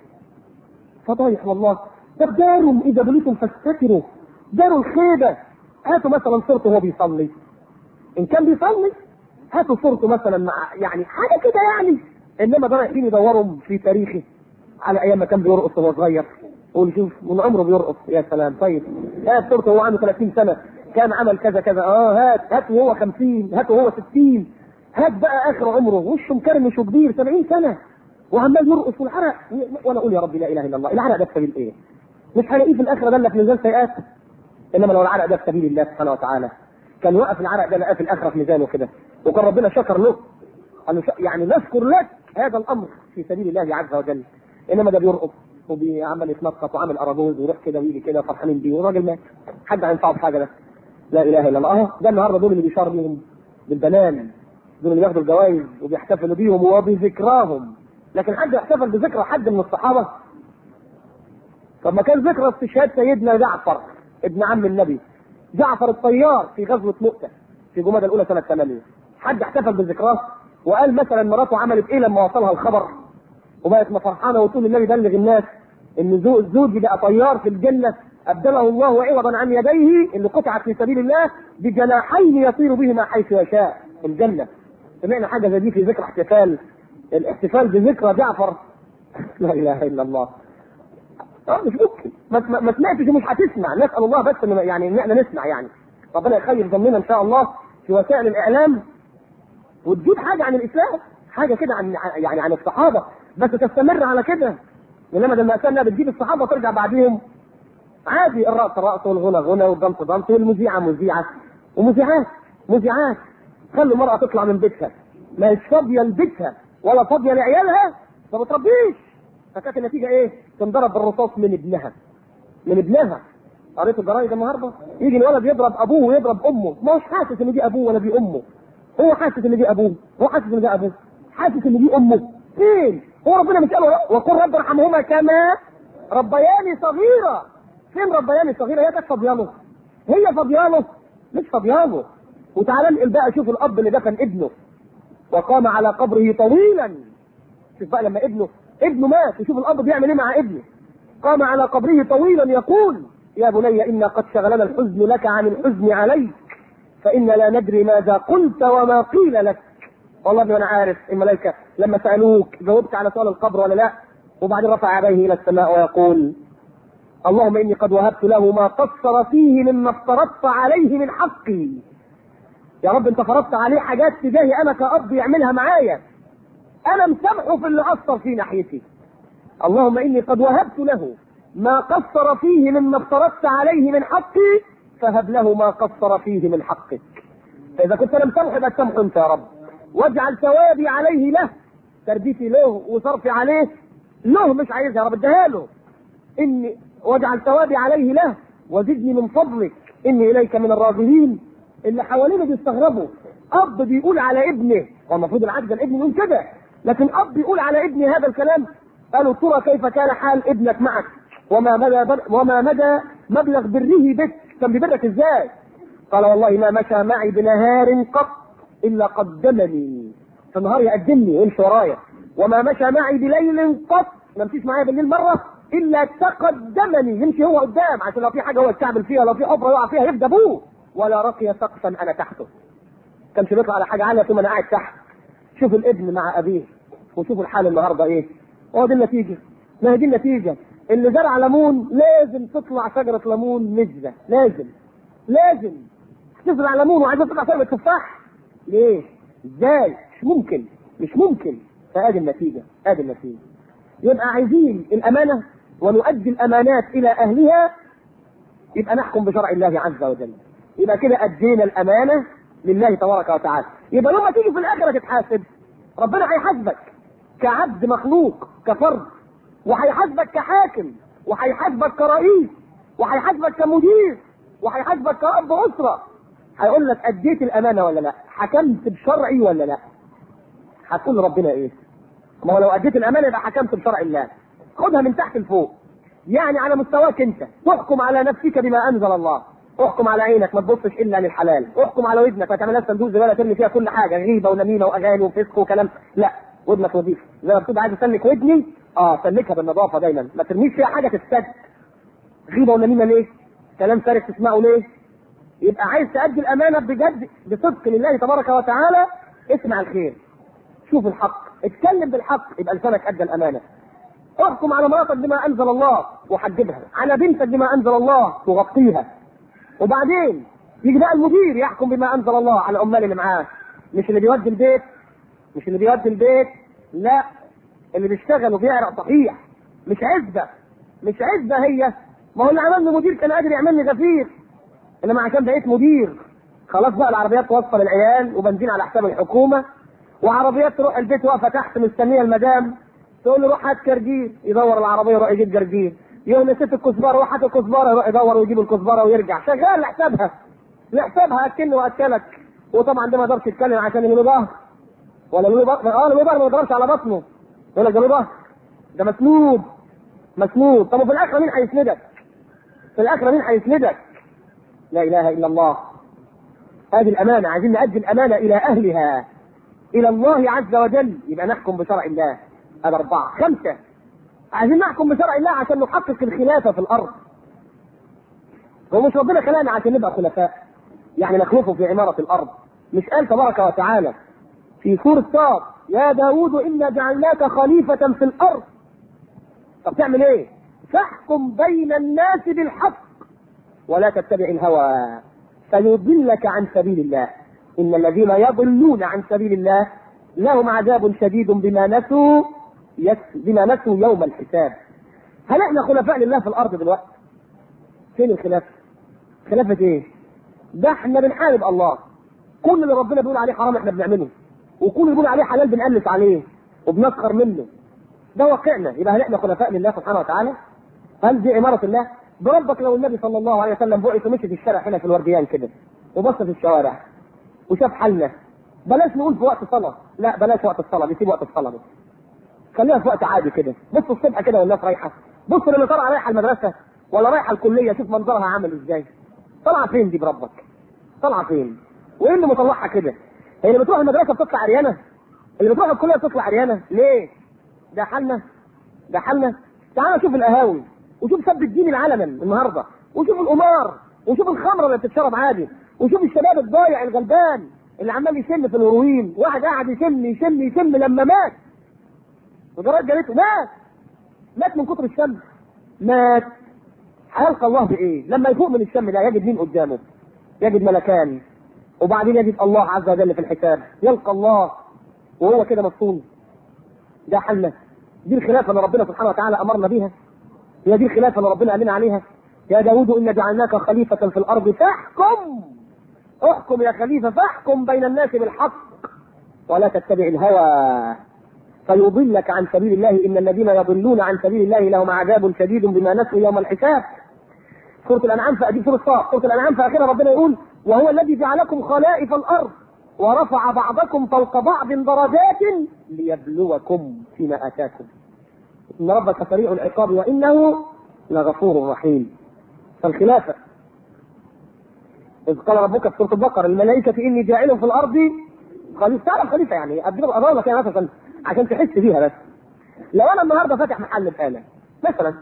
S1: فضايح والله طب داروا اذا بليتم فاستتروا داروا الخيبه هاتوا مثلا صورته وهو بيصلي ان كان بيصلي هاتوا صورته مثلا مع يعني حاجه كده يعني انما ده رايحين يدوروا في تاريخه على ايام ما كان بيرقص وهو صغير ونشوف من عمره بيرقص يا سلام طيب هات صورته وهو عنده 30 سنه كان عمل كذا كذا اه هات هات وهو 50 هات وهو 60 هات بقى اخر عمره وشه مكرمش وكبير 70 سنه وعمال يرقص والعرق وانا اقول يا ربي لا اله الا الله العرق ده في سبيل ايه؟ مش هلاقيه في الاخره ده اللي في ميزان سيئات انما لو العرق ده في سبيل الله سبحانه وتعالى كان وقف العرق ده لقاه في الاخره في ميزانه كده وكان ربنا شكر له قال له ش- يعني نذكر لك هذا الامر في سبيل الله عز وجل انما ده بيرقص وعمال يتنطط وعامل اراجوز ويروح كده ويجي كده فرحانين بيه والراجل مات حد هينفعه بحاجه ده لا اله الا الله اه ده النهارده دول اللي بيشار بيهم بالبنان دول اللي بياخدوا الجوائز وبيحتفلوا بيهم وبذكراهم لكن حد يحتفل بذكرى حد من الصحابه طب ما كان ذكرى استشهاد سيدنا جعفر ابن عم النبي جعفر الطيار في غزوه مؤته في جمادى الاولى سنه 8 حد احتفل بذكراه وقال مثلا مراته عملت ايه لما وصلها الخبر وبقت ما فرحانه وتقول النبي بلغ الناس ان زو- زوجي بقى طيار في الجنه ابدله الله عوضا عن يديه اللي قطعت في سبيل الله بجناحين يطير بهما حيث يشاء في الجنه سمعنا حاجه زي دي في ذكرى احتفال الاحتفال بذكرى جعفر لا اله الا الله اه مش ممكن ما, ما, ما سمعتش ومش هتسمع نسال الله بس إن يعني ان احنا نسمع يعني ربنا يخير ظننا ان شاء الله في وسائل الاعلام وتجيب حاجه عن الاسلام حاجه كده عن يعني عن الصحابه بس تستمر على كده انما ده المأساة انها بتجيب الصحابه وترجع بعديهم عادي الرقص رقص والغنى غنى والضمس ضمس والمذيعه مذيعه ومذيعات مذيعات خلي المراه تطلع من بيتها ما هيش فاضيه لبيتها ولا فاضيه لعيالها ما بتربيش فكانت النتيجه ايه؟ تنضرب بالرصاص من ابنها من ابنها قريت الجرايد النهارده يجي الولد يضرب ابوه ويضرب امه ما هوش حاسس ان دي ابوه ولا دي امه هو حاسس ان دي ابوه هو حاسس ان ده ابوه حاسس ان دي امه فين هو ربنا مش قال وقل رب ارحمهما كما ربياني صغيره فين ربياني صغيره هي كانت فاضياله هي فاضياله مش فاضياله وتعالى انقل بقى شوف الاب اللي دفن ابنه وقام على قبره طويلا شوف بقى لما ابنه ابنه مات وشوف الاب بيعمل ايه مع ابنه قام على قبره طويلا يقول يا بني إنا قد شغلنا الحزن لك عن الحزن عليك فإن لا ندري ماذا قلت وما قيل لك والله ابني انا عارف الملائكه لما سالوك جاوبت على سؤال القبر ولا لا وبعدين رفع يديه الى السماء ويقول اللهم اني قد وهبت له ما قصر فيه مما افترضت عليه من حقي يا رب انت فرضت عليه حاجات تجاهي انا كاب يعملها معايا انا مسامحه في اللي قصر في ناحيتي اللهم اني قد وهبت له ما قصر فيه مما افترضت عليه من حقي فهب له ما قصر فيه من حقك فاذا كنت انا مسامحه يبقى تسامحه انت يا رب واجعل ثوابي عليه له تربيتي له وصرفي عليه له مش عايزها يا رب اديها له اني واجعل ثوابي عليه له وزدني من فضلك اني اليك من الراغبين اللي حوالينا بيستغربوا اب بيقول على ابنه هو المفروض العكس ده الابن يقول كده لكن اب يقول على ابني هذا الكلام قالوا ترى كيف كان حال ابنك معك وما مدى بر وما مدى مبلغ بره بك كان بيبرك ازاي؟ قال والله ما مشى معي بنهار قط الا قدمني في النهار يقدمني ويمشي ورايا وما مشى معي بليل قط ما مشيش معايا بالليل مره الا تقدمني يمشي هو قدام عشان لو في حاجه هو يستعمل فيها لو في حفره يقع فيها يفدى ابوه ولا رقي سقفا انا تحته كانش بيطلع على حاجه عاليه ثم انا قاعد تحت شوف الابن مع ابيه وشوف الحال النهارده ايه هو دي النتيجه ما هي دي النتيجه اللي زرع ليمون لازم تطلع شجره ليمون نجده لازم لازم تزرع ليمون وعايز تطلع شجره تفاح ليه؟ ازاي؟ مش ممكن مش ممكن فادي النتيجه ادي النتيجه يبقى عايزين الامانه ونؤدي الامانات الى اهلها يبقى نحكم بشرع الله عز وجل يبقى كده ادينا الامانه لله تبارك وتعالى يبقى لما تيجي في الاخره تتحاسب ربنا هيحاسبك كعبد مخلوق كفرد وهيحاسبك كحاكم وهيحاسبك كرئيس وهيحاسبك كمدير وهيحاسبك كأب أسرة هيقول لك أديت الأمانة ولا لا؟ حكمت بشرعي ولا لا؟ هتقول ربنا إيه؟ ما هو لو أديت الأمانة يبقى حكمت بشرع الله. خدها من تحت لفوق. يعني على مستواك أنت، تحكم على نفسك بما أنزل الله. احكم على عينك ما تبصش الا للحلال، احكم على ودنك ما تعملهاش صندوق زباله ترمي فيها كل حاجه غيبه ونميمه واغاني وفسق وكلام، لا ودنك نظيفه، زي ما بتبقى عايز تسلك ودني اه سلكها بالنظافه دايما، ما ترميش فيها حاجه تتسد. غيبه ونميمه ليه؟ كلام فارغ تسمعه ليه؟ يبقى عايز تأدي الأمانة بجد بصدق لله تبارك وتعالى اسمع الخير شوف الحق اتكلم بالحق يبقى لسانك أدى الأمانة احكم على مراتك بما أنزل الله وحجبها على بنتك بما أنزل الله وغطيها وبعدين يجي بقى المدير يحكم بما أنزل الله على العمال اللي معاه مش اللي بيودي البيت مش اللي بيودي البيت لا اللي بيشتغل وبيعرق صحيح مش عزبة مش عزبة هي ما هو اللي عملني مدير كان قادر يعملني غفير انما عشان بقيت مدير خلاص بقى العربيات توصل العيال وبنزين على حساب الحكومه وعربيات تروح البيت واقفه تحت مستنيه المدام تقول له روح هات كرجير يدور العربيه يروح يجيب كرجير يوم نسيت الكزبره روح هات الكزبره يروح يدور ويجيب الكزبره ويرجع شغال لحسابها لحسابها اكلني واكلك وطبعا ده ما يقدرش يتكلم عشان له ظهر ولا له بطن اه له ظهر ما يضربش على بطنه يقول لك ده له ظهر ده مسنود مسنود طب وفي الاخره مين هيسندك؟ في الاخره مين هيسندك؟ لا اله الا الله هذه الامانه عايزين نؤدي الامانه الى اهلها الى الله عز وجل يبقى نحكم بشرع الله هذا اربعه خمسه عايزين نحكم بشرع الله عشان نحقق الخلافه في الارض هو مش ربنا خلقنا عشان نبقى خلفاء يعني نخلفه في عماره الارض مش قال تبارك وتعالى في سورة صاد يا داود إنا جعلناك خليفة في الأرض طب تعمل إيه؟ فاحكم بين الناس بالحق ولا تتبع الهوى فيضلك عن سبيل الله ان الذين يضلون عن سبيل الله لهم عذاب شديد بما نسوا يس بما نسوا يوم الحساب هل احنا خلفاء لله في الارض دلوقتي فين الخلافه خلافه ايه ده احنا بنحارب الله كل اللي ربنا بيقول عليه حرام احنا بنعمله وكل اللي بيقول عليه حلال بنقلس عليه وبنسخر منه ده واقعنا يبقى هل احنا خلفاء لله سبحانه وتعالى هل دي عماره الله بربك لو النبي صلى الله عليه وسلم بعث ومشي في الشارع هنا في الورديان كده وبص في الشوارع وشاف حالنا بلاش نقول في وقت صلاة لا بلاش وقت الصلاة بيسيب وقت الصلاة بس خليها في وقت عادي كده بص الصبح كده والناس رايحة بص لما طالعة رايحة المدرسة ولا رايحة الكلية شوف منظرها عامل ازاي طالعة فين دي بربك طالعة فين وايه اللي مطلعها كده هي اللي بتروح المدرسة بتطلع عريانة اللي بتروح الكلية بتطلع عريانة ليه ده حالنا ده حالنا تعال شوف القهاوي وشوف سب الدين العلنا النهارده وشوف القمار وشوف الخمره اللي بتتشرب عادي وشوف الشباب الضايع الغلبان اللي عمال يشم في الهروين واحد قاعد يشم يشم يشم لما مات وجرات جابته مات مات من كتر الشم مات هيلقى الله بايه؟ لما يفوق من الشم ده يجد مين قدامه؟ يجد ملكان وبعدين يجد الله عز وجل في الحساب يلقى الله وهو كده مصون ده حلنا دي الخلافه اللي ربنا سبحانه وتعالى امرنا بيها هي دي الخلافه اللي ربنا قال لنا عليها يا داود إنا جعلناك خليفة في الأرض فاحكم احكم يا خليفة فاحكم بين الناس بالحق ولا تتبع الهوى فيضلك عن سبيل الله إن الذين يضلون عن سبيل الله لهم عذاب شديد بما نسوا يوم الحساب سورة الأنعام في سورة الصاف سورة الأنعام في آخرها ربنا يقول وهو الذي جعلكم خلائف الأرض ورفع بعضكم فوق بعض درجات ليبلوكم فيما اتاكم ان ربك سريع العقاب وانه لغفور رحيم فالخلافه اذ قال ربك في سوره البقره الملائكه اني جاعل في الارض خليفه تعرف خليفه يعني اديك اضرب لك يعني مثلا عشان تحس بيها بس لو انا النهارده فاتح محل بقاله مثلا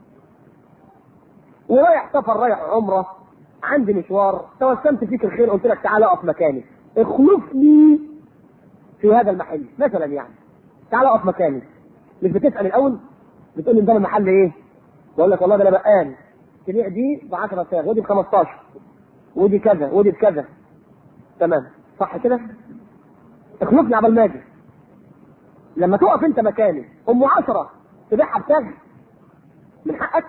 S1: ورايح سفر رايح عمره عندي مشوار توسمت فيك الخير قلت لك تعالى اقف مكاني اخلفني في هذا المحل مثلا يعني تعالى اقف مكاني مش بتسال الاول بتقول لي ده المحل ايه؟ بقول لك والله ده انا بقال تبيع دي ب 10 سعر ودي ب 15 ودي كذا ودي بكذا تمام صح كده؟ اخلفني عبال ما اجي لما تقف انت مكاني ام عشرة تبيعها بتاج من حقك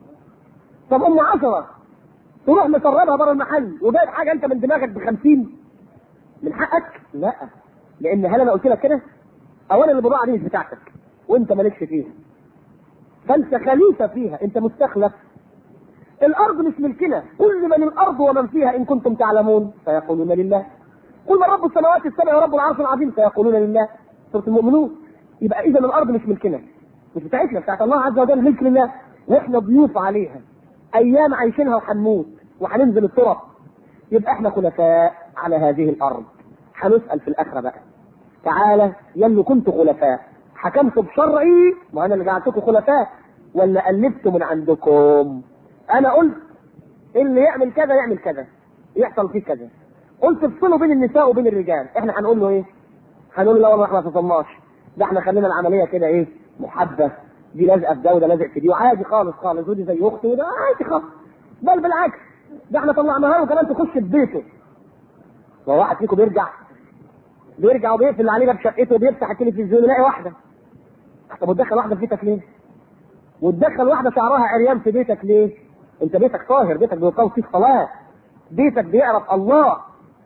S1: طب ام عشرة تروح مسربها بره المحل وجايب حاجه انت من دماغك ب 50 من حقك؟ لا لان هل انا قلت لك كده؟ اولا البضاعه دي مش بتاعتك وانت مالكش فيها فانت خليفه فيها انت مستخلف الارض مش ملكنا كل من الارض ومن فيها ان كنتم تعلمون فيقولون لله قل من رب السماوات السبع ورب العرش العظيم فيقولون لله سوره المؤمنون يبقى اذا الارض مش ملكنا مش بتاعتنا بتاعت الله عز وجل ملك لله واحنا ضيوف عليها ايام عايشينها وهنموت وهننزل التراب يبقى احنا خلفاء على هذه الارض هنسال في الاخره بقى تعالى يلي كنت خلفاء حكمت بشرعي وانا اللي جعلتكم خلفاء ولا الفت من عندكم انا قلت اللي يعمل كذا يعمل كذا يحصل فيه كذا قلت افصلوا بين النساء وبين الرجال احنا هنقول له ايه هنقول له لا والله احنا ما فصلناش ده احنا خلينا العمليه كده ايه محبه دي لازقه في ده وده لازق في دي وعادي خالص خالص ودي زي اختي وده عادي خالص بل بالعكس ده احنا طلعناها له كمان تخش في بيته لو واحد فيكم بيرجع بيرجع وبيقفل عليه باب شقته وبيفتح التلفزيون يلاقي واحده طب وتدخل واحده في بيتك ليه؟ وتدخل واحده شعرها عريان في بيتك ليه؟ انت بيتك طاهر بيتك بيقام فيه صلاه بيتك بيعرف الله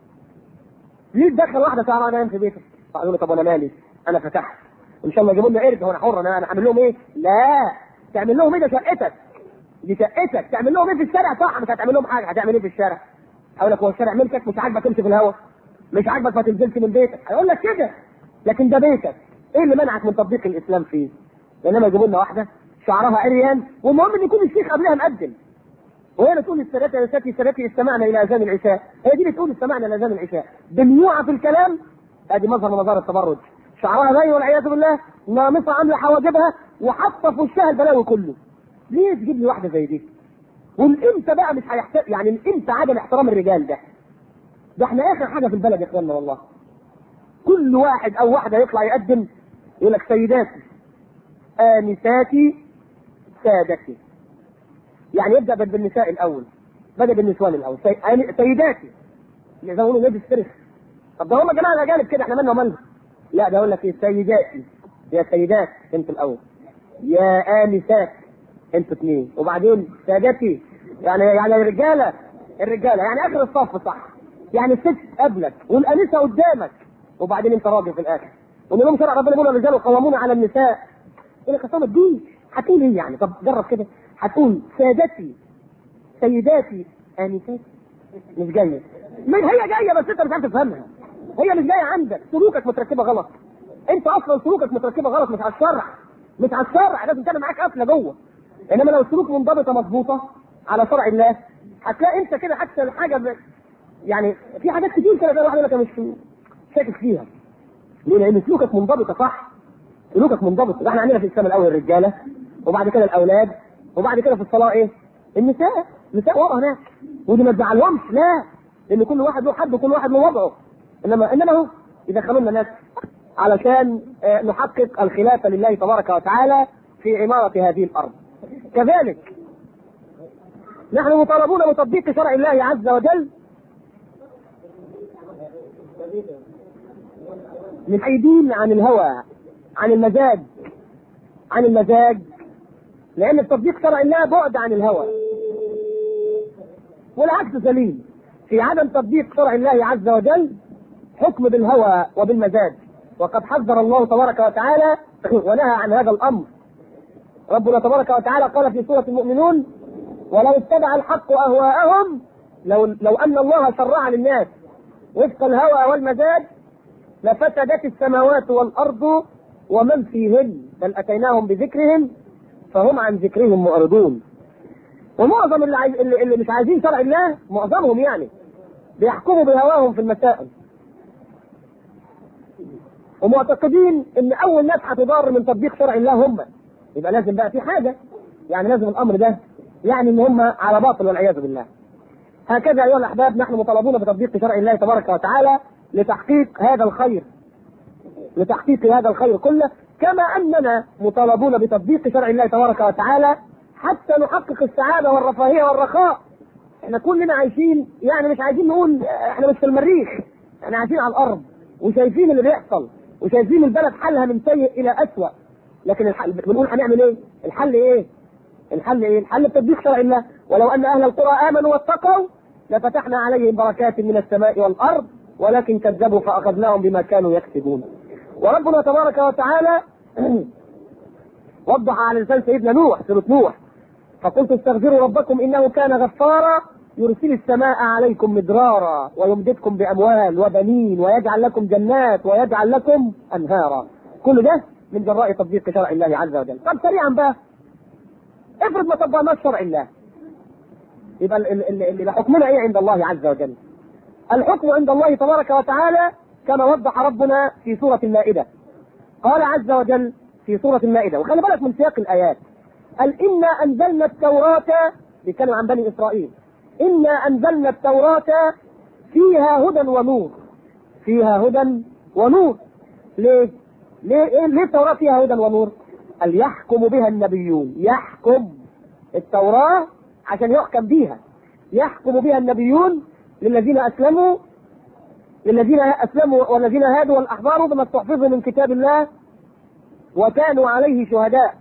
S1: ليه تدخل واحده شعرها عريان في بيتك؟ قالوا له طب وانا مالي؟ انا فتحت ان شاء الله يجيبوا لنا قرد وانا حر انا انا هعمل لهم ايه؟ لا تعمل لهم ايه ده شقتك دي شقتك تعمل لهم ايه في الشارع صح مش هتعمل لهم حاجه هتعمل ايه في الشارع؟ اقول لك هو الشارع ملكك مش عاجبك تمشي في الهواء مش عاجبك ما تنزلش من بيتك هيقول لك كده لكن ده بيتك ايه اللي منعك من تطبيق الاسلام فيه؟ انما يجيبوا لنا واحده شعرها عريان والمهم ان يكون الشيخ قبلها مقدم وهي اللي تقول السادات يا سادتي سادتي استمعنا الى اذان العشاء هي دي اللي تقول استمعنا الى اذان العشاء دموعه في الكلام ادي مظهر من مظاهر التبرج شعرها باين والعياذ بالله نامصه عامله حواجبها وحاطه في وشها البلاوي كله ليه تجيب لي واحده زي دي؟ والامتى بقى مش هيحتاج يعني الامتى عدم احترام الرجال ده؟ ده احنا اخر حاجه في البلد يا اخوانا والله كل واحد او واحده يطلع يقدم يقول لك سيداتي انساتي سادتي يعني يبدا بالنساء الاول بدا بالنسوان الاول سي... آن- سيداتي زي ما يقولوا لابس فرخ طب ده هم جماعه الاجانب كده احنا مالنا ومالنا لا ده يقول لك ايه سيداتي يا سيدات انت الاول يا انسات انتوا اثنين وبعدين سادتي يعني يعني الرجاله الرجاله يعني اخر الصف صح يعني الست قبلك والانسه قدامك وبعدين انت راجل في الاخر ونقول لهم شرع ربنا يقول الرجال قوامون على النساء يقول لك اصل الدين هتقول ايه يعني طب جرب كده هتقول سادتي سيداتي انساتي مش جايه من هي جايه بس انت مش عارف تفهمها هي مش جايه عندك سلوكك متركبه غلط انت اصلا سلوكك متركبه غلط مش على الشرع مش على الشرع لازم تعمل معاك قفله جوه انما لو السلوك منضبطه مظبوطه على شرع الله هتلاقي انت كده حتى الحاجه ب... يعني في حاجات كتير كده تلاقي واحد يقول لك أنا مش شاكك فيها ليه؟ لان سلوكك منضبطه صح سلوكك منضبط احنا عندنا في الاسلام الاول الرجاله وبعد كده الاولاد وبعد كده في الصلاه ايه؟ النساء النساء ورا هناك ودي ما تزعلهمش لا لان كل واحد له حد وكل واحد له وضعه انما انما هو يدخلوا لنا ناس علشان آه، نحقق الخلافه لله تبارك وتعالى في عماره هذه الارض كذلك نحن مطالبون بتطبيق شرع الله عز وجل بعيدين عن الهوى عن المزاج عن المزاج لان تطبيق شرع الله بعد عن الهوى والعكس سليم في عدم تطبيق شرع الله عز وجل حكم بالهوى وبالمزاج وقد حذر الله تبارك وتعالى ونهى عن هذا الامر ربنا تبارك وتعالى قال في سوره المؤمنون ولو اتبع الحق اهواءهم لو لو ان الله شرع للناس وفق الهوى والمزاج لفسدت السماوات والارض ومن فيهن بل اتيناهم بذكرهم فهم عن ذكرهم معرضون ومعظم اللي, عايز اللي, اللي مش عايزين شرع الله معظمهم يعني بيحكموا بهواهم في المسائل ومعتقدين ان اول ناس هتضار من تطبيق شرع الله هم يبقى لازم بقى في حاجه يعني لازم الامر ده يعني ان هم على باطل والعياذ بالله هكذا ايها الاحباب نحن مطالبون بتطبيق شرع الله تبارك وتعالى لتحقيق هذا الخير لتحقيق هذا الخير كله كما اننا مطالبون بتطبيق شرع الله تبارك وتعالى حتى نحقق السعاده والرفاهيه والرخاء احنا كلنا عايشين يعني مش عايزين نقول احنا مش في المريخ احنا عايشين على الارض وشايفين اللي بيحصل وشايفين البلد حالها من سيء الى اسوأ لكن الحل بنقول هنعمل ايه؟ الحل ايه؟ الحل ايه؟ الحل بتطبيق شرع الله ولو ان اهل القرى امنوا واتقوا لفتحنا عليهم بركات من السماء والارض ولكن كذبوا فاخذناهم بما كانوا يكسبون. وربنا تبارك وتعالى وضح على لسان سيدنا نوح سوره نوح فقلت استغفروا ربكم انه كان غفارا يرسل السماء عليكم مدرارا ويمددكم باموال وبنين ويجعل لكم جنات ويجعل لكم انهارا كل ده من جراء تطبيق شرع الله عز وجل طب سريعا بقى افرض ما طبقناش شرع الله يبقى اللي حكمنا ايه عند الله عز وجل الحكم عند الله تبارك وتعالى كما وضح ربنا في سورة المائدة قال عز وجل في سورة المائدة وخلي بالك من سياق الآيات قال إنا أنزلنا التوراة بيتكلم عن بني إسرائيل إنا أنزلنا التوراة فيها هدى ونور فيها هدى ونور ليه؟ ليه إيه ليه التوراة فيها هدى ونور؟ قال يحكم بها النبيون يحكم التوراة عشان يحكم بيها يحكم بها النبيون للذين أسلموا للذين أسلموا والذين هادوا والأحبار بما استحفظوا من كتاب الله وكانوا عليه شهداء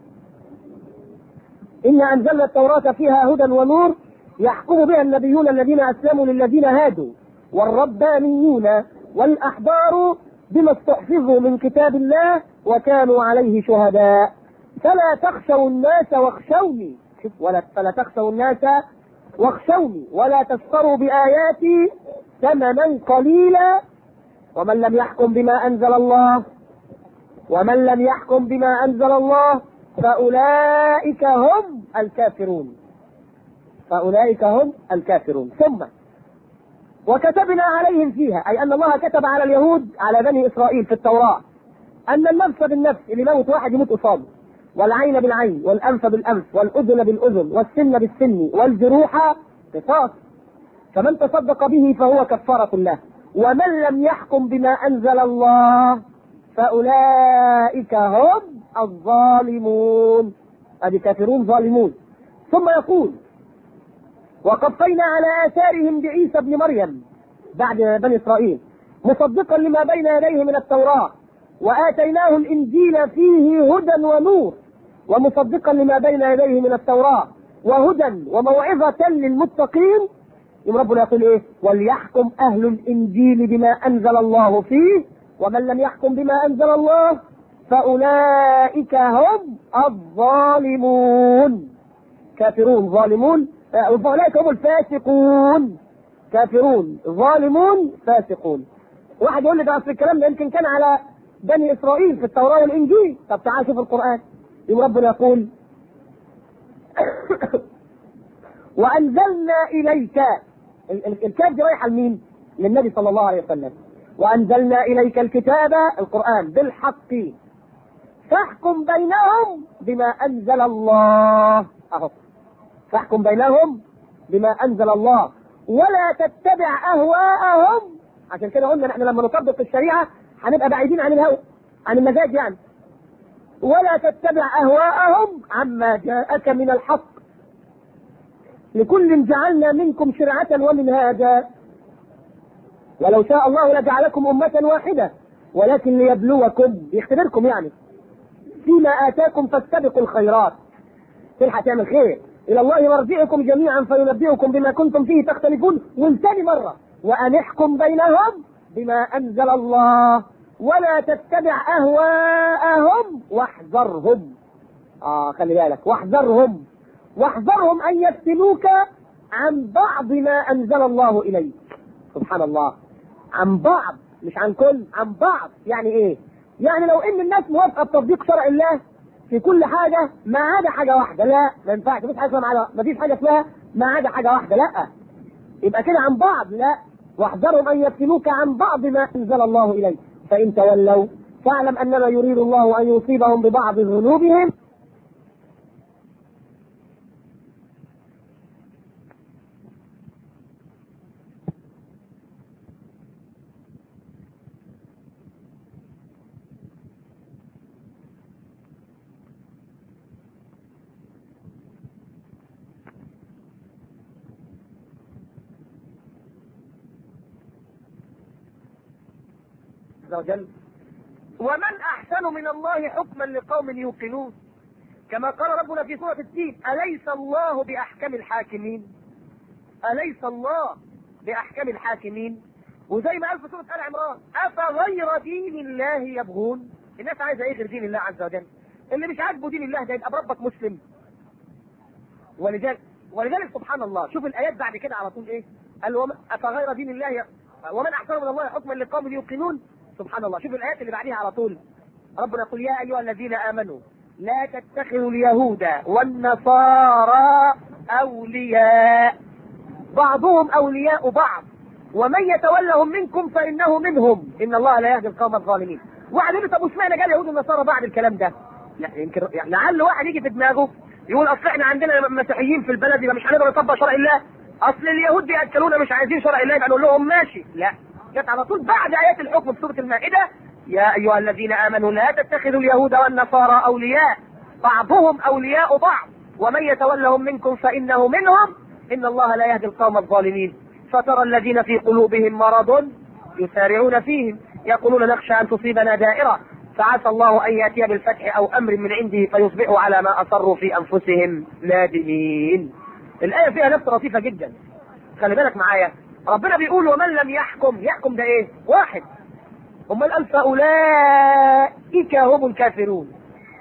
S1: إنا أنزلنا التوراة فيها هدى ونور يحكم بها النبيون الذين أسلموا للذين هادوا والربانيون والأحبار بما استحفظوا من كتاب الله وكانوا عليه شهداء فلا تخشوا الناس واخشوني شوف ولا فلا تخشوا الناس واخشوني ولا تشتروا بآياتي ثمنا قليلا ومن لم يحكم بما أنزل الله ومن لم يحكم بما أنزل الله فأولئك هم الكافرون فأولئك هم الكافرون ثم وكتبنا عليهم فيها أي أن الله كتب على اليهود على بني إسرائيل في التوراة أن النفس بالنفس اللي موت واحد يموت قصاده والعين بالعين والأنف بالأنف والأذن بالأذن والسن بالسن والجروح قصاص فمن تصدق به فهو كفارة له ومن لم يحكم بما أنزل الله فأولئك هم الظالمون أدي كافرون ظالمون ثم يقول وقفينا على آثارهم بعيسى ابن مريم بعد بني إسرائيل مصدقا لما بين يديه من التوراة وآتيناه الإنجيل فيه هدى ونور ومصدقا لما بين يديه من التوراة وهدى وموعظة للمتقين يوم ربنا يقول ايه وليحكم اهل الانجيل بما انزل الله فيه ومن لم يحكم بما انزل الله فاولئك هم الظالمون كافرون ظالمون فاولئك هم الفاسقون كافرون ظالمون فاسقون واحد يقول لي ده اصل الكلام ده يمكن كان على بني اسرائيل في التوراه والانجيل طب تعال شوف القران يوم ربنا يقول وانزلنا اليك الكاف دي رايحه لمين؟ للنبي صلى الله عليه وسلم وانزلنا اليك الكتاب القران بالحق فاحكم بينهم بما انزل الله اهو فاحكم بينهم بما انزل الله ولا تتبع اهواءهم عشان كده قلنا احنا لما نطبق الشريعه هنبقى بعيدين عن الهوى عن المزاج يعني ولا تتبع اهواءهم عما جاءك من الحق لكل جعلنا منكم شرعة ومنهاجا ولو شاء الله لجعلكم أمة واحدة ولكن ليبلوكم يختبركم يعني فيما آتاكم فاستبقوا الخيرات تلحق تعمل خير إلى الله مرجعكم جميعا فينبئكم بما كنتم فيه تختلفون والتاني مرة وأن احكم بينهم بما أنزل الله ولا تتبع أهواءهم واحذرهم آه خلي بالك واحذرهم واحذرهم ان يفتنوك عن بعض ما انزل الله اليك سبحان الله عن بعض مش عن كل عن بعض يعني ايه يعني لو ان الناس موافقه بتطبيق شرع الله في كل حاجه ما عدا حاجه واحده لا ما ينفعش مفيش حاجه اسمها ما فيش حاجه اسمها ما عدا حاجه واحده لا يبقى كده عن بعض لا واحذرهم ان يفتنوك عن بعض ما انزل الله اليك فان تولوا فاعلم انما يريد الله ان يصيبهم ببعض ذنوبهم عز وجل ومن احسن من الله حكما لقوم يوقنون كما قال ربنا في سوره التين اليس الله باحكم الحاكمين اليس الله باحكم الحاكمين وزي ما قال في سوره ال عمران افغير دين الله يبغون الناس عايزه ايه غير دين الله عز وجل اللي مش عاجبه دين الله ده يبقى بربك مسلم ولذلك ولذلك سبحان الله شوف الايات بعد كده على طول ايه قال وم- افغير دين الله ي... ومن احسن من الله حكما لقوم يوقنون سبحان الله شوف الايات اللي بعديها على طول ربنا يقول يا ايها الذين امنوا لا تتخذوا اليهود والنصارى اولياء بعضهم اولياء بعض ومن يتولهم منكم فانه منهم ان الله لا يهدي القوم الظالمين واحد يقول طب واشمعنى قال اليهود والنصارى بعد الكلام ده؟ لا يمكن يعني لعل واحد يجي في دماغه يقول اصل احنا عندنا مسيحيين في البلد يبقى مش هنقدر نطبق شرع الله اصل اليهود بياكلونا مش عايزين شرع الله يبقى نقول لهم ماشي لا جت على طول بعد ايات الحكم في سوره المائده يا ايها الذين امنوا لا تتخذوا اليهود والنصارى اولياء بعضهم اولياء بعض ومن يتولهم منكم فانه منهم ان الله لا يهدي القوم الظالمين فترى الذين في قلوبهم مرض يسارعون فيهم يقولون نخشى ان تصيبنا دائره فعسى الله ان ياتي بالفتح او امر من عنده فيصبحوا على ما اصروا في انفسهم نادمين. الايه فيها نفس لطيفه جدا. خلي بالك معايا ربنا بيقول ومن لم يحكم يحكم ده ايه؟ واحد. امال قال فاولئك هم الكافرون.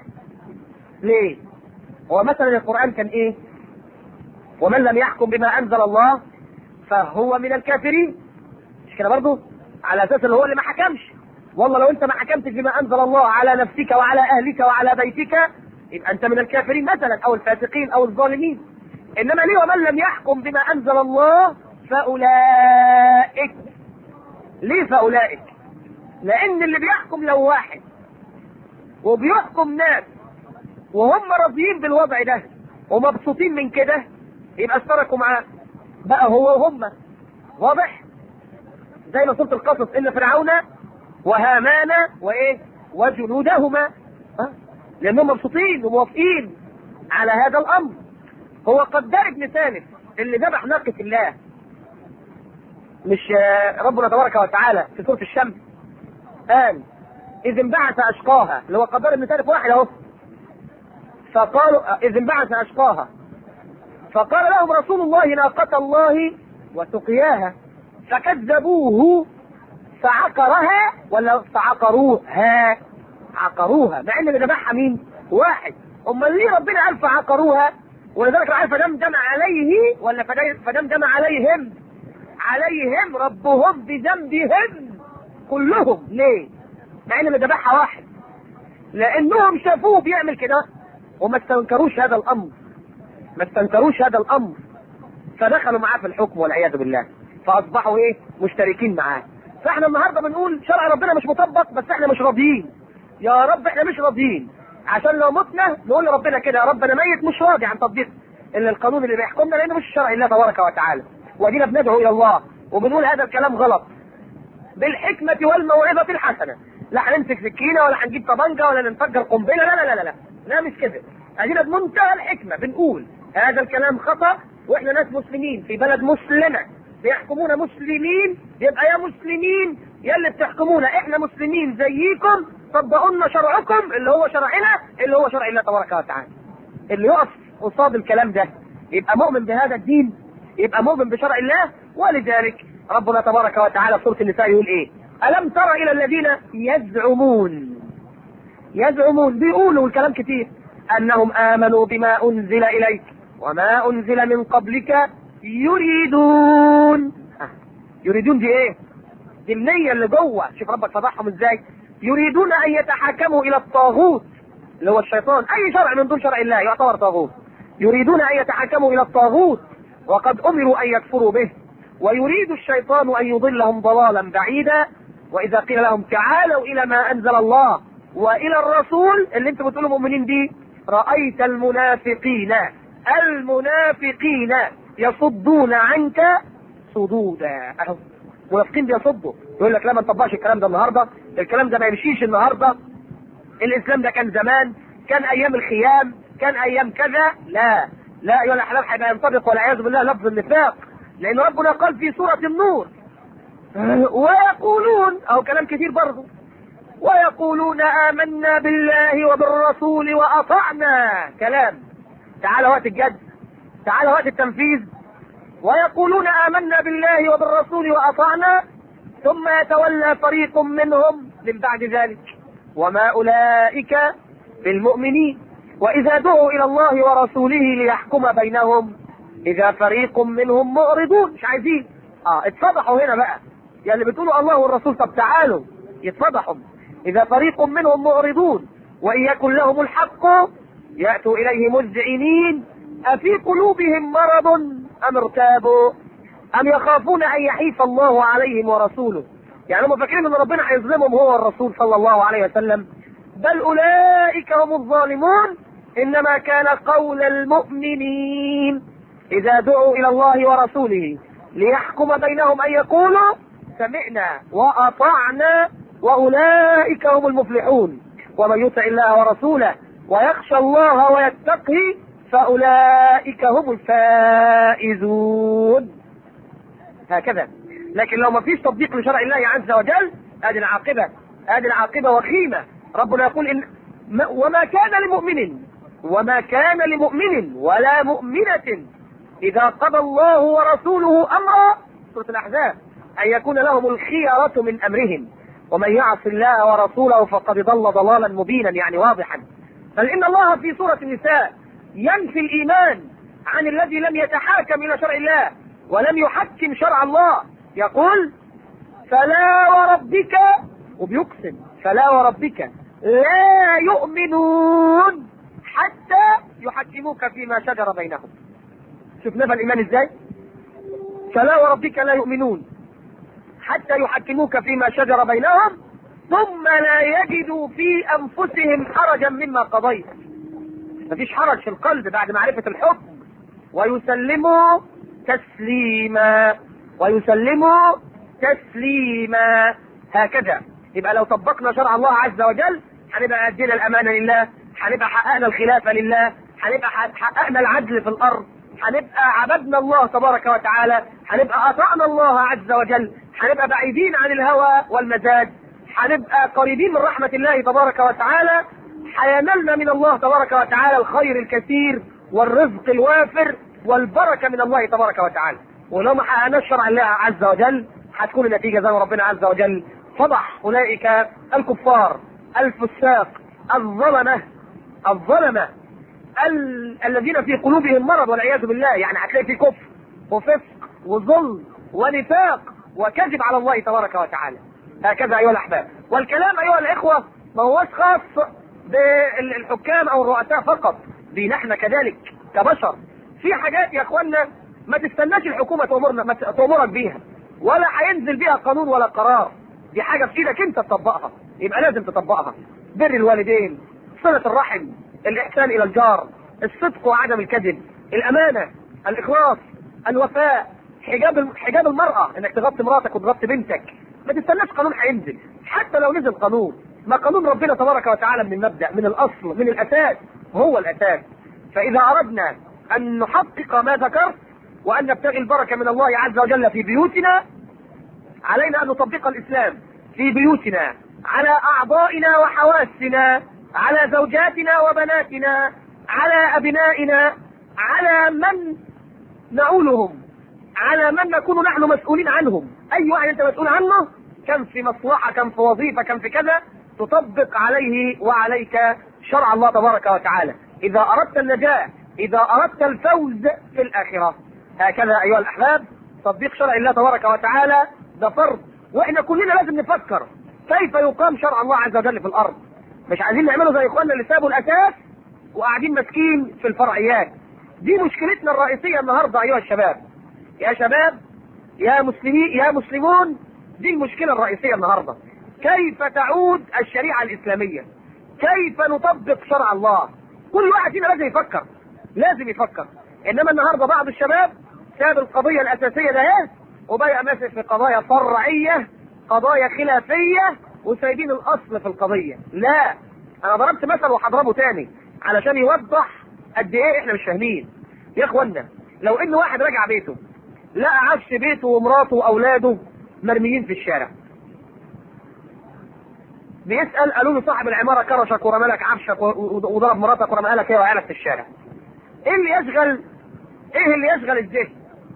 S1: ليه؟ هو مثلا القران كان ايه؟ ومن لم يحكم بما انزل الله فهو من الكافرين. مش كده برضه؟ على اساس اللي هو اللي ما حكمش. والله لو انت ما حكمتش بما انزل الله على نفسك وعلى اهلك وعلى بيتك يبقى انت من الكافرين مثلا او الفاسقين او الظالمين انما ليه ومن لم يحكم بما انزل الله فاولئك ليه فاولئك لان اللي بيحكم لو واحد وبيحكم ناس وهم راضيين بالوضع ده ومبسوطين من كده يبقى اشتركوا معاه بقى هو وهم واضح زي ما سوره القصص ان فرعون وهامان وايه وجنودهما ها؟ لانهم مبسوطين وموافقين على هذا الامر هو قدار ابن ثالث اللي ذبح ناقة الله مش آه، ربنا تبارك وتعالى في سورة الشمس قال إذ انبعث أشقاها اللي هو قدار ابن ثالث واحد أهو فقالوا آه، إذ انبعث أشقاها فقال لهم رسول الله ناقة الله وسقياها فكذبوه فعقرها ولا فعقروها عقروها مع ان اللي ذبحها مين؟ واحد امال ليه ربنا قال فعقروها ولذلك راح فدمدم عليه ولا فدي- فدمدم عليهم عليهم ربهم بذنبهم كلهم ليه؟ مع ان اللي ذبحها واحد لانهم شافوه بيعمل كده وما استنكروش هذا الامر ما استنكروش هذا الامر فدخلوا معاه في الحكم والعياذ بالله فاصبحوا ايه مشتركين معاه فاحنا النهارده بنقول شرع ربنا مش مطبق بس احنا مش راضيين يا رب احنا مش راضيين عشان لو متنا نقول لربنا كده يا رب انا ميت مش راضي عن تطبيق اللي القانون اللي بيحكمنا لانه مش شرع الله تبارك وتعالى ودينا بندعو الى الله وبنقول هذا الكلام غلط بالحكمة والموعظة الحسنة لا هنمسك سكينة ولا هنجيب طبنجة ولا ننفجر قنبلة لا لا لا لا لا لا مش كده ادينا بمنتهى الحكمة بنقول هذا الكلام خطأ واحنا ناس مسلمين في بلد مسلمة بيحكمونا مسلمين يبقى يا مسلمين يا اللي بتحكمونا احنا مسلمين زيكم طبقوا لنا شرعكم اللي هو شرعنا اللي هو شرع الله تبارك وتعالى اللي يقف قصاد الكلام ده يبقى مؤمن بهذا الدين يبقى مؤمن بشرع الله ولذلك ربنا تبارك وتعالى في سوره النساء يقول ايه؟ الم تر الى الذين يزعمون يزعمون بيقولوا الكلام كتير انهم امنوا بما انزل اليك وما انزل من قبلك يريدون آه. يريدون دي ايه؟ دي النية اللي جوه شوف ربك فضحهم ازاي يريدون ان يتحاكموا الى الطاغوت اللي هو الشيطان اي شرع من دون شرع الله يعتبر طاغوت يريدون ان يتحاكموا الى الطاغوت وقد امروا ان يكفروا به ويريد الشيطان ان يضلهم ضلالا بعيدا واذا قيل لهم تعالوا الى ما انزل الله والى الرسول اللي انتم بتقولوا مؤمنين بيه رايت المنافقين المنافقين يصدون عنك صدودا اهو منافقين بيصدوا يقول لك لا ما نطبقش الكلام ده النهارده الكلام ده ما يمشيش النهارده الاسلام ده كان زمان كان ايام الخيام كان ايام كذا لا لا ايها الاحلام هيبقى ينطبق والعياذ بالله لفظ النفاق لان ربنا قال في سوره النور ويقولون او كلام كتير برضه ويقولون آمنا بالله وبالرسول وأطعنا كلام تعال وقت الجد تعال وقت التنفيذ ويقولون آمنا بالله وبالرسول وأطعنا ثم يتولى فريق منهم من بعد ذلك وما أولئك بالمؤمنين وإذا دعوا إلى الله ورسوله ليحكم بينهم إذا فريق منهم معرضون مش عايزين اه اتفضحوا هنا بقى يا اللي بتقولوا الله والرسول طب تعالوا يتفضحوا إذا فريق منهم معرضون وإن يكن لهم الحق يأتوا إليه مذعنين أفي قلوبهم مرض أم ارتابوا أم يخافون أن يحيف الله عليهم ورسوله يعني هم فاكرين أن ربنا هيظلمهم هو الرسول صلى الله عليه وسلم بل أولئك هم الظالمون إنما كان قول المؤمنين إذا دعوا إلى الله ورسوله ليحكم بينهم أن يقولوا سمعنا وأطعنا واولئك هم المفلحون ومن يطع الله ورسوله ويخشى الله ويتقي فاولئك هم الفائزون هكذا لكن لو ما فيش تطبيق لشرع الله عز وجل ادي العاقبه ادي العاقبه وخيمه ربنا يقول ان وما كان لمؤمن وما كان لمؤمن ولا مؤمنة إذا قضى الله ورسوله أمرا سورة الأحزاب أن يكون لهم الخيرة من أمرهم ومن يعص الله ورسوله فقد ضل ضلالا مبينا يعني واضحا بل ان الله في سوره النساء ينفي الايمان عن الذي لم يتحاكم الى شرع الله ولم يحكم شرع الله يقول فلا وربك وبيقسم فلا وربك لا يؤمنون حتى يحكموك فيما شجر بينهم شوف نفى الايمان ازاي فلا وربك لا يؤمنون حتى يحكموك فيما شجر بينهم ثم لا يجدوا في انفسهم حرجا مما قضيت مفيش حرج في القلب بعد معرفة الحكم ويسلموا تسليما ويسلموا تسليما هكذا يبقى لو طبقنا شرع الله عز وجل هنبقى ادينا الامانه لله هنبقى حققنا الخلافه لله هنبقى حققنا العدل في الارض هنبقى عبدنا الله تبارك وتعالى هنبقى اطعنا الله عز وجل هنبقى بعيدين عن الهوى والمزاج هنبقى قريبين من رحمة الله تبارك وتعالى هينالنا من الله تبارك وتعالى الخير الكثير والرزق الوافر والبركة من الله تبارك وتعالى ولو ما حققناش شرع الله عز وجل هتكون النتيجة زي ما ربنا عز وجل فضح أولئك الكفار الفساق الظلمة الظلمة ال... الذين في قلوبهم مرض والعياذ بالله يعني هتلاقي في كفر وفسق وظلم ونفاق وكذب على الله تبارك وتعالى هكذا ايها الاحباب والكلام ايها الاخوه ما هوش خاص بالحكام او الرؤساء فقط بينا احنا كذلك كبشر في حاجات يا اخوانا ما تستناش الحكومه تامرنا ما تامرك بيها ولا هينزل بيها قانون ولا قرار دي حاجه في ايدك انت تطبقها يبقى لازم تطبقها بر الوالدين صله الرحم الاحسان الى الجار الصدق وعدم الكذب الامانه الاخلاص الوفاء حجاب حجاب المراه انك تغطي مراتك وتغطي بنتك ما تستناش قانون هينزل حتى لو نزل قانون ما قانون ربنا تبارك وتعالى من المبدا من الاصل من الاساس هو الاساس فاذا اردنا ان نحقق ما ذكرت وان نبتغي البركه من الله عز وجل في بيوتنا علينا ان نطبق الاسلام في بيوتنا على اعضائنا وحواسنا على زوجاتنا وبناتنا على ابنائنا على من نعولهم على من نكون نحن مسؤولين عنهم اي واحد انت مسؤول عنه كم في مصلحه كم في وظيفه كم في كذا تطبق عليه وعليك شرع الله تبارك وتعالى اذا اردت النجاه اذا اردت الفوز في الاخره هكذا ايها الاحباب تطبيق شرع الله تبارك وتعالى ده فرض واحنا كلنا لازم نفكر كيف يقام شرع الله عز وجل في الارض مش عايزين نعمله زي اخواننا اللي سابوا الاساس وقاعدين ماسكين في الفرعيات دي مشكلتنا الرئيسيه النهارده ايها الشباب يا شباب يا مسلمين يا مسلمون دي المشكله الرئيسيه النهارده كيف تعود الشريعه الاسلاميه كيف نطبق شرع الله كل واحد فينا لازم يفكر لازم يفكر انما النهارده بعض الشباب ساب القضيه الاساسيه ده ايه وبقى ماسك في قضايا فرعيه قضايا خلافيه وسايبين الاصل في القضيه لا انا ضربت مثل وهضربه تاني علشان يوضح قد ايه احنا مش فاهمين يا اخوانا لو ان واحد رجع بيته لقى عفش بيته ومراته واولاده مرميين في الشارع بيسال قالوا له صاحب العماره كرشك ورمالك عفشك وضرب مراتك ورمالك هي وعيالك في الشارع ايه اللي يشغل ايه اللي يشغل الذهن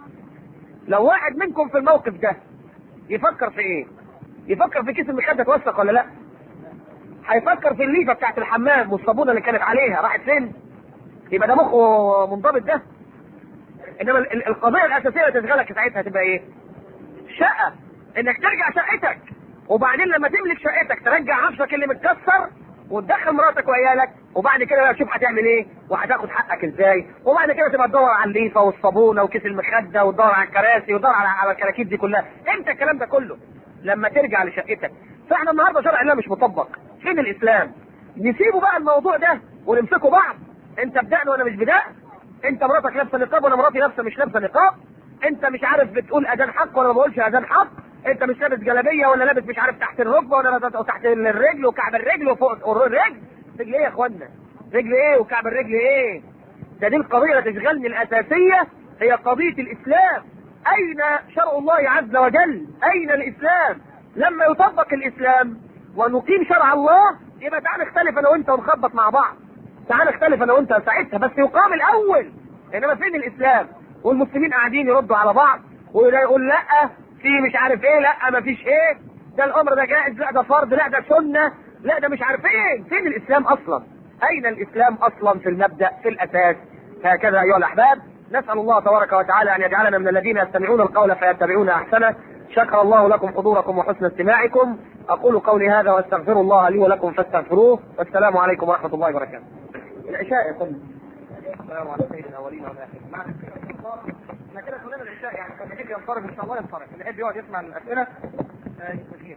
S1: لو واحد منكم في الموقف ده يفكر في ايه يفكر في كيس المخده اتوسخ ولا لا هيفكر في الليفه بتاعت الحمام والصابونه اللي كانت عليها راحت فين يبقى ده مخه منضبط ده انما القضيه الاساسيه اللي تشغلك ساعتها تبقى ايه شقه انك ترجع شقتك وبعدين لما تملك شقتك ترجع عفشك اللي متكسر وتدخل مراتك وعيالك وبعد كده بقى تشوف هتعمل ايه وهتاخد حقك ازاي وبعد كده تبقى تدور على الليفه والصابونه وكيس المخده وتدور على الكراسي وتدور على على الكراكيب دي كلها امتى الكلام ده كله لما ترجع لشقتك فاحنا النهارده شرع الله مش مطبق فين الاسلام نسيبه بقى الموضوع ده ونمسكه بعض انت بدأنا وانا مش بدأ انت مراتك لابسه نقاب وانا مراتي لابسه مش لابسه نقاب انت مش عارف بتقول اذان حق ولا ما بقولش اذان حق انت مش لابس جلابيه ولا لابس مش عارف تحت الركبه ولا تحت الرجل وكعب الرجل وفوق الرجل رجل ايه يا اخوانا رجل ايه وكعب الرجل ايه ده دي القضيه اللي تشغلني الاساسيه هي قضيه الاسلام اين شرع الله عز وجل اين الاسلام لما يطبق الاسلام ونقيم شرع الله يبقى تعال نختلف انا وانت ونخبط مع بعض تعال نختلف انا وانت ساعتها بس يقام الاول انما فين الاسلام والمسلمين قاعدين يردوا على بعض وده يقول لا في مش عارف ايه لا ما فيش ايه ده الامر ده جائز لا ده فرض لا ده سنه لا ده مش عارف ايه فين الاسلام اصلا اين الاسلام اصلا في المبدا في الاساس هكذا ايها الاحباب نسال الله تبارك وتعالى ان يجعلنا من الذين يستمعون القول فيتبعون احسنه شكر الله لكم حضوركم وحسن استماعكم اقول قولي هذا واستغفر الله لي ولكم فاستغفروه والسلام عليكم ورحمه الله وبركاته العشاء يقول السلام على سيد الاولين والاخرين احنا كده كلنا العشاء يعني كان يحب ينصرف ان شاء الله ينصرف اللي يحب يقعد يسمع الاسئله يستفيد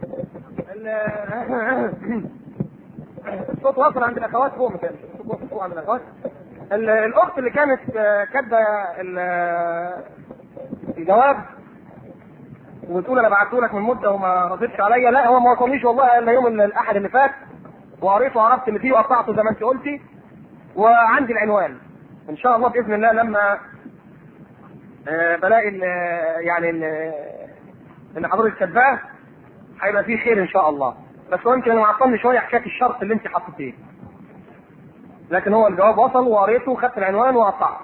S1: الصوت واصل عند الاخوات فوق مثلا الصوت فوق عند الاخوات الاخت اللي كانت كاتبه الجواب وبتقول انا بعته لك من مده وما ردتش عليا لا هو ما وصلنيش والله الا يوم الاحد اللي فات وقريته وعرفت اللي فيه وقطعته زي ما انت قلتي وعندي العنوان ان شاء الله باذن الله لما آه بلاقي ان يعني ان ان حضرتك كاتباه هيبقى فيه خير ان شاء الله بس هو يمكن معطلني شويه حكايه الشرط اللي انت حطيتيه لكن هو الجواب وصل وقريته وخدت العنوان وقطعته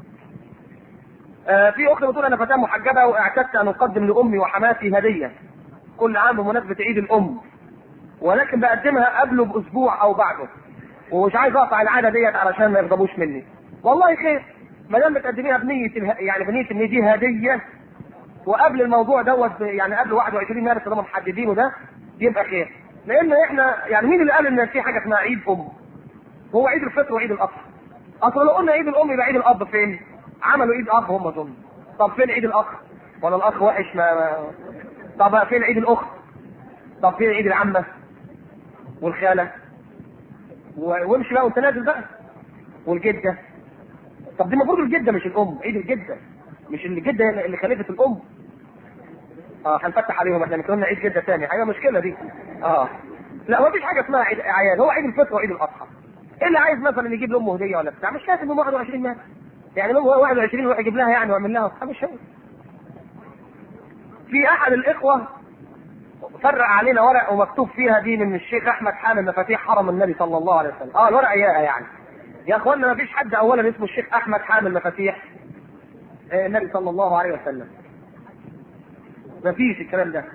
S1: آه في اخت بتقول انا فتاه محجبه واعتدت ان اقدم لامي وحماتي هديه كل عام بمناسبه عيد الام ولكن بقدمها قبله باسبوع او بعده ومش عايز اقطع العاده ديت علشان ما يغضبوش مني والله خير ما دام بتقدميها بنيه يعني بنيه ان دي هديه وقبل الموضوع دوت يعني قبل 21 مارس اللي هم محددينه ده يبقى خير لان احنا يعني مين اللي قال ان في حاجه اسمها عيد ام؟ هو عيد الفطر وعيد الاضحى اصل لو قلنا عيد الام يبقى عيد الاب فين؟ عملوا عيد اب هم دول طب فين عيد الاخ؟ ولا الاخ وحش ما, ما طب فين عيد الاخت؟ طب فين عيد العمه؟ والخاله؟ وامشي بقى وانت نازل بقى والجده طب دي المفروض الجده مش الام عيد الجده مش الجده اللي خليفه الام اه هنفتح عليهم احنا كنا عيد جده ثاني حاجه مشكله دي اه لا ما فيش حاجه اسمها عيد اعياد هو عيد الفطر وعيد الاضحى إيه اللي عايز مثلا يجيب لامه هديه ولا بتاع مش لازم يوم 21 مارس يعني يوم 21 يروح يجيب لها يعني ويعمل لها مش هي في احد الاخوه فرق علينا ورق ومكتوب فيها دي من الشيخ احمد حامد مفاتيح حرم النبي صلى الله عليه وسلم اه الورقه اياها يعني يا اخوانا ما فيش حد اولا اسمه الشيخ احمد حامل مفاتيح آه النبي صلى الله عليه وسلم ما فيش الكلام ده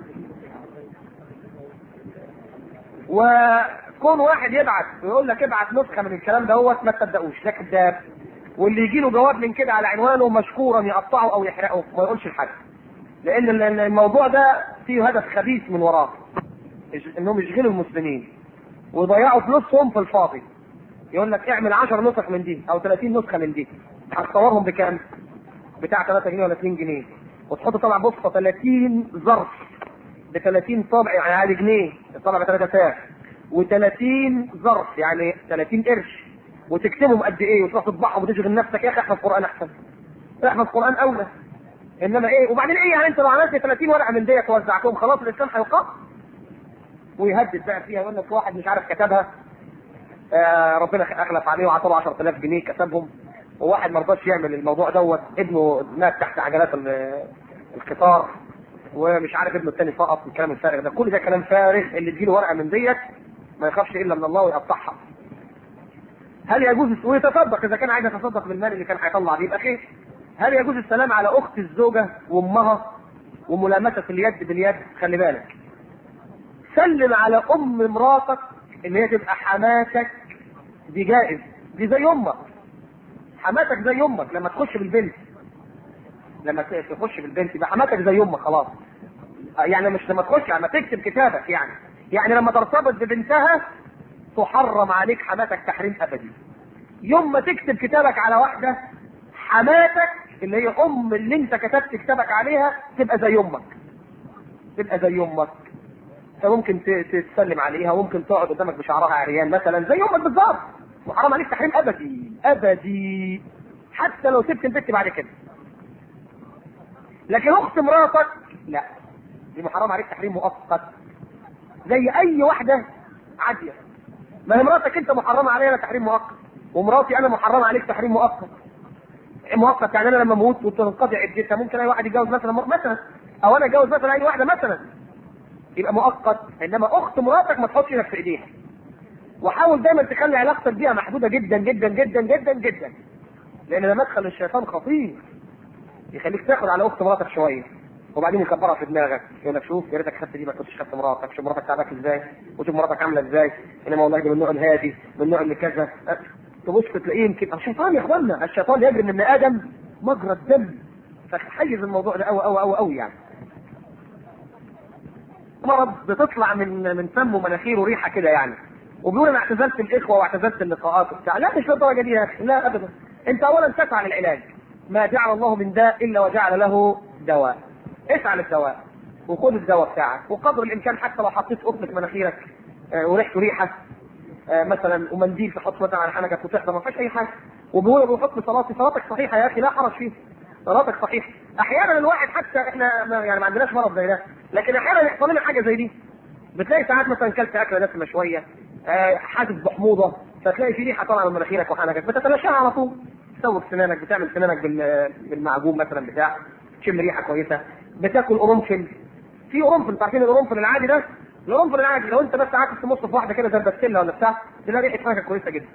S1: وكون واحد يبعت ويقول لك ابعت نسخه من الكلام دوت ما تصدقوش ده كذاب واللي يجي له جواب من كده على عنوانه مشكورا يقطعه او يحرقه ما يقولش لحد لان الموضوع ده في هدف خبيث من وراه انهم يشغلوا المسلمين ويضيعوا فلوسهم في الفاضي يقول لك اعمل 10 نسخ من دي او 30 نسخه من دي هتصورهم بكام؟ بتاع 3 جنيه ولا 2 جنيه وتحط طبع بصه 30 ظرف ب 30 طابع يعني عادي جنيه الطبع ب 3 ساعة و30 ظرف يعني 30 قرش وتكتبهم قد ايه وتروح تطبعهم وتشغل نفسك يا اخي احفظ قران احسن احفظ قران اولى انما ايه وبعدين ايه يعني انت لو عملت 30 ورقه من ديت ووزعتهم خلاص الاسلام هيقام ويهدد بقى فيها يقول لك واحد مش عارف كتبها آه ربنا اخلف عليه وعطاه 10000 جنيه كتبهم وواحد ما رضاش يعمل الموضوع دوت ابنه مات تحت عجلات القطار ومش عارف ابنه الثاني سقط الكلام الفارغ ده كل ده كلام فارغ اللي تجيله ورقه من ديت ما يخافش الا من الله ويقطعها هل يجوز ويتصدق اذا كان عايز يتصدق بالمال اللي كان هيطلع بيه يبقى خير هل يجوز السلام على اخت الزوجه وامها وملامسه اليد باليد خلي بالك سلم على ام مراتك اللي هي تبقى حماتك دي جائز دي زي امك حماتك زي امك لما تخش بالبنت لما تخش بالبنت يبقى حماتك زي امك خلاص يعني مش لما تخش لما تكتب كتابك يعني يعني لما ترتبط ببنتها تحرم عليك حماتك تحريم ابدي يوم ما تكتب كتابك على واحده حماتك اللي هي ام اللي انت كتبت كتابك عليها تبقى زي امك تبقى زي امك فممكن تسلم عليها وممكن تقعد قدامك بشعرها عريان مثلا زي امك بالظبط وحرام عليك تحريم ابدي ابدي حتى لو سبت البت بعد كده لكن اخت مراتك لا دي محرم عليك تحريم مؤقت زي اي واحده عاديه ما هي مراتك انت محرمه عليها تحريم مؤقت ومراتي انا محرمه عليك تحريم مؤقت مؤقت يعني انا لما اموت وتنقطع عدتها ممكن اي واحد يتجوز مثلا مثلا او انا اتجوز مثلا اي واحده مثلا يبقى مؤقت انما اخت مراتك ما تحطش ايدك في ايديها وحاول دايما تخلي علاقتك بيها محدوده جدا جدا جدا جدا جدا لان ده مدخل الشيطان خطير يخليك تاخد على اخت مراتك شويه وبعدين يكبرها في دماغك يقول لك شوف يا ريتك خدت دي ما كنتش خدت مراتك شوف مراتك تعبك ازاي وشوف مراتك عامله ازاي انما والله دي من النوع الهادي من النوع اللي كذا تبص تلاقيه يمكن الشيطان يا اخوانا الشيطان يجري من ابن ادم مجرى الدم فحيز الموضوع ده قوي قوي قوي قوي يعني مرض بتطلع من من فمه ومناخيره ريحه كده يعني وبيقول انا اعتزلت الاخوه واعتزلت اللقاءات وبتاع لا مش للدرجه دي يا اخي لا ابدا انت اولا تسعى للعلاج ما جعل الله من داء الا وجعل له دواء اسعى للدواء وخذ الدواء بتاعك وقدر الامكان حتى لو حطيت قطن في مناخيرك آه وريحته ريحه آه مثلا ومنديل تحط مثلا على حنكك وتحضر ما فيهاش اي حاجه وبيقولوا بحكم صلاتي صلاتك صحيحه يا اخي لا حرج فيه صلاتك صحيحه احيانا الواحد حتى احنا ما يعني ما عندناش مرض زي ده لكن احيانا يحصل لنا حاجه زي دي بتلاقي ساعات مثلا كلت اكله دسمه شويه آه حاسس بحموضه فتلاقي في ريحه طالعه من مناخيرك وحنكك بتتلاشاها على طول تسوق سنانك بتعمل سنانك بالمعجون مثلا بتاع تشم ريحه كويسه بتاكل قرنفل في قرنفل عارفين القرنفل العادي ده القرنفل العادي لو انت بس قعدت تمص في واحده كده زي البسله ولا بتاع تلاقي ريحه فاكهه كويسه جدا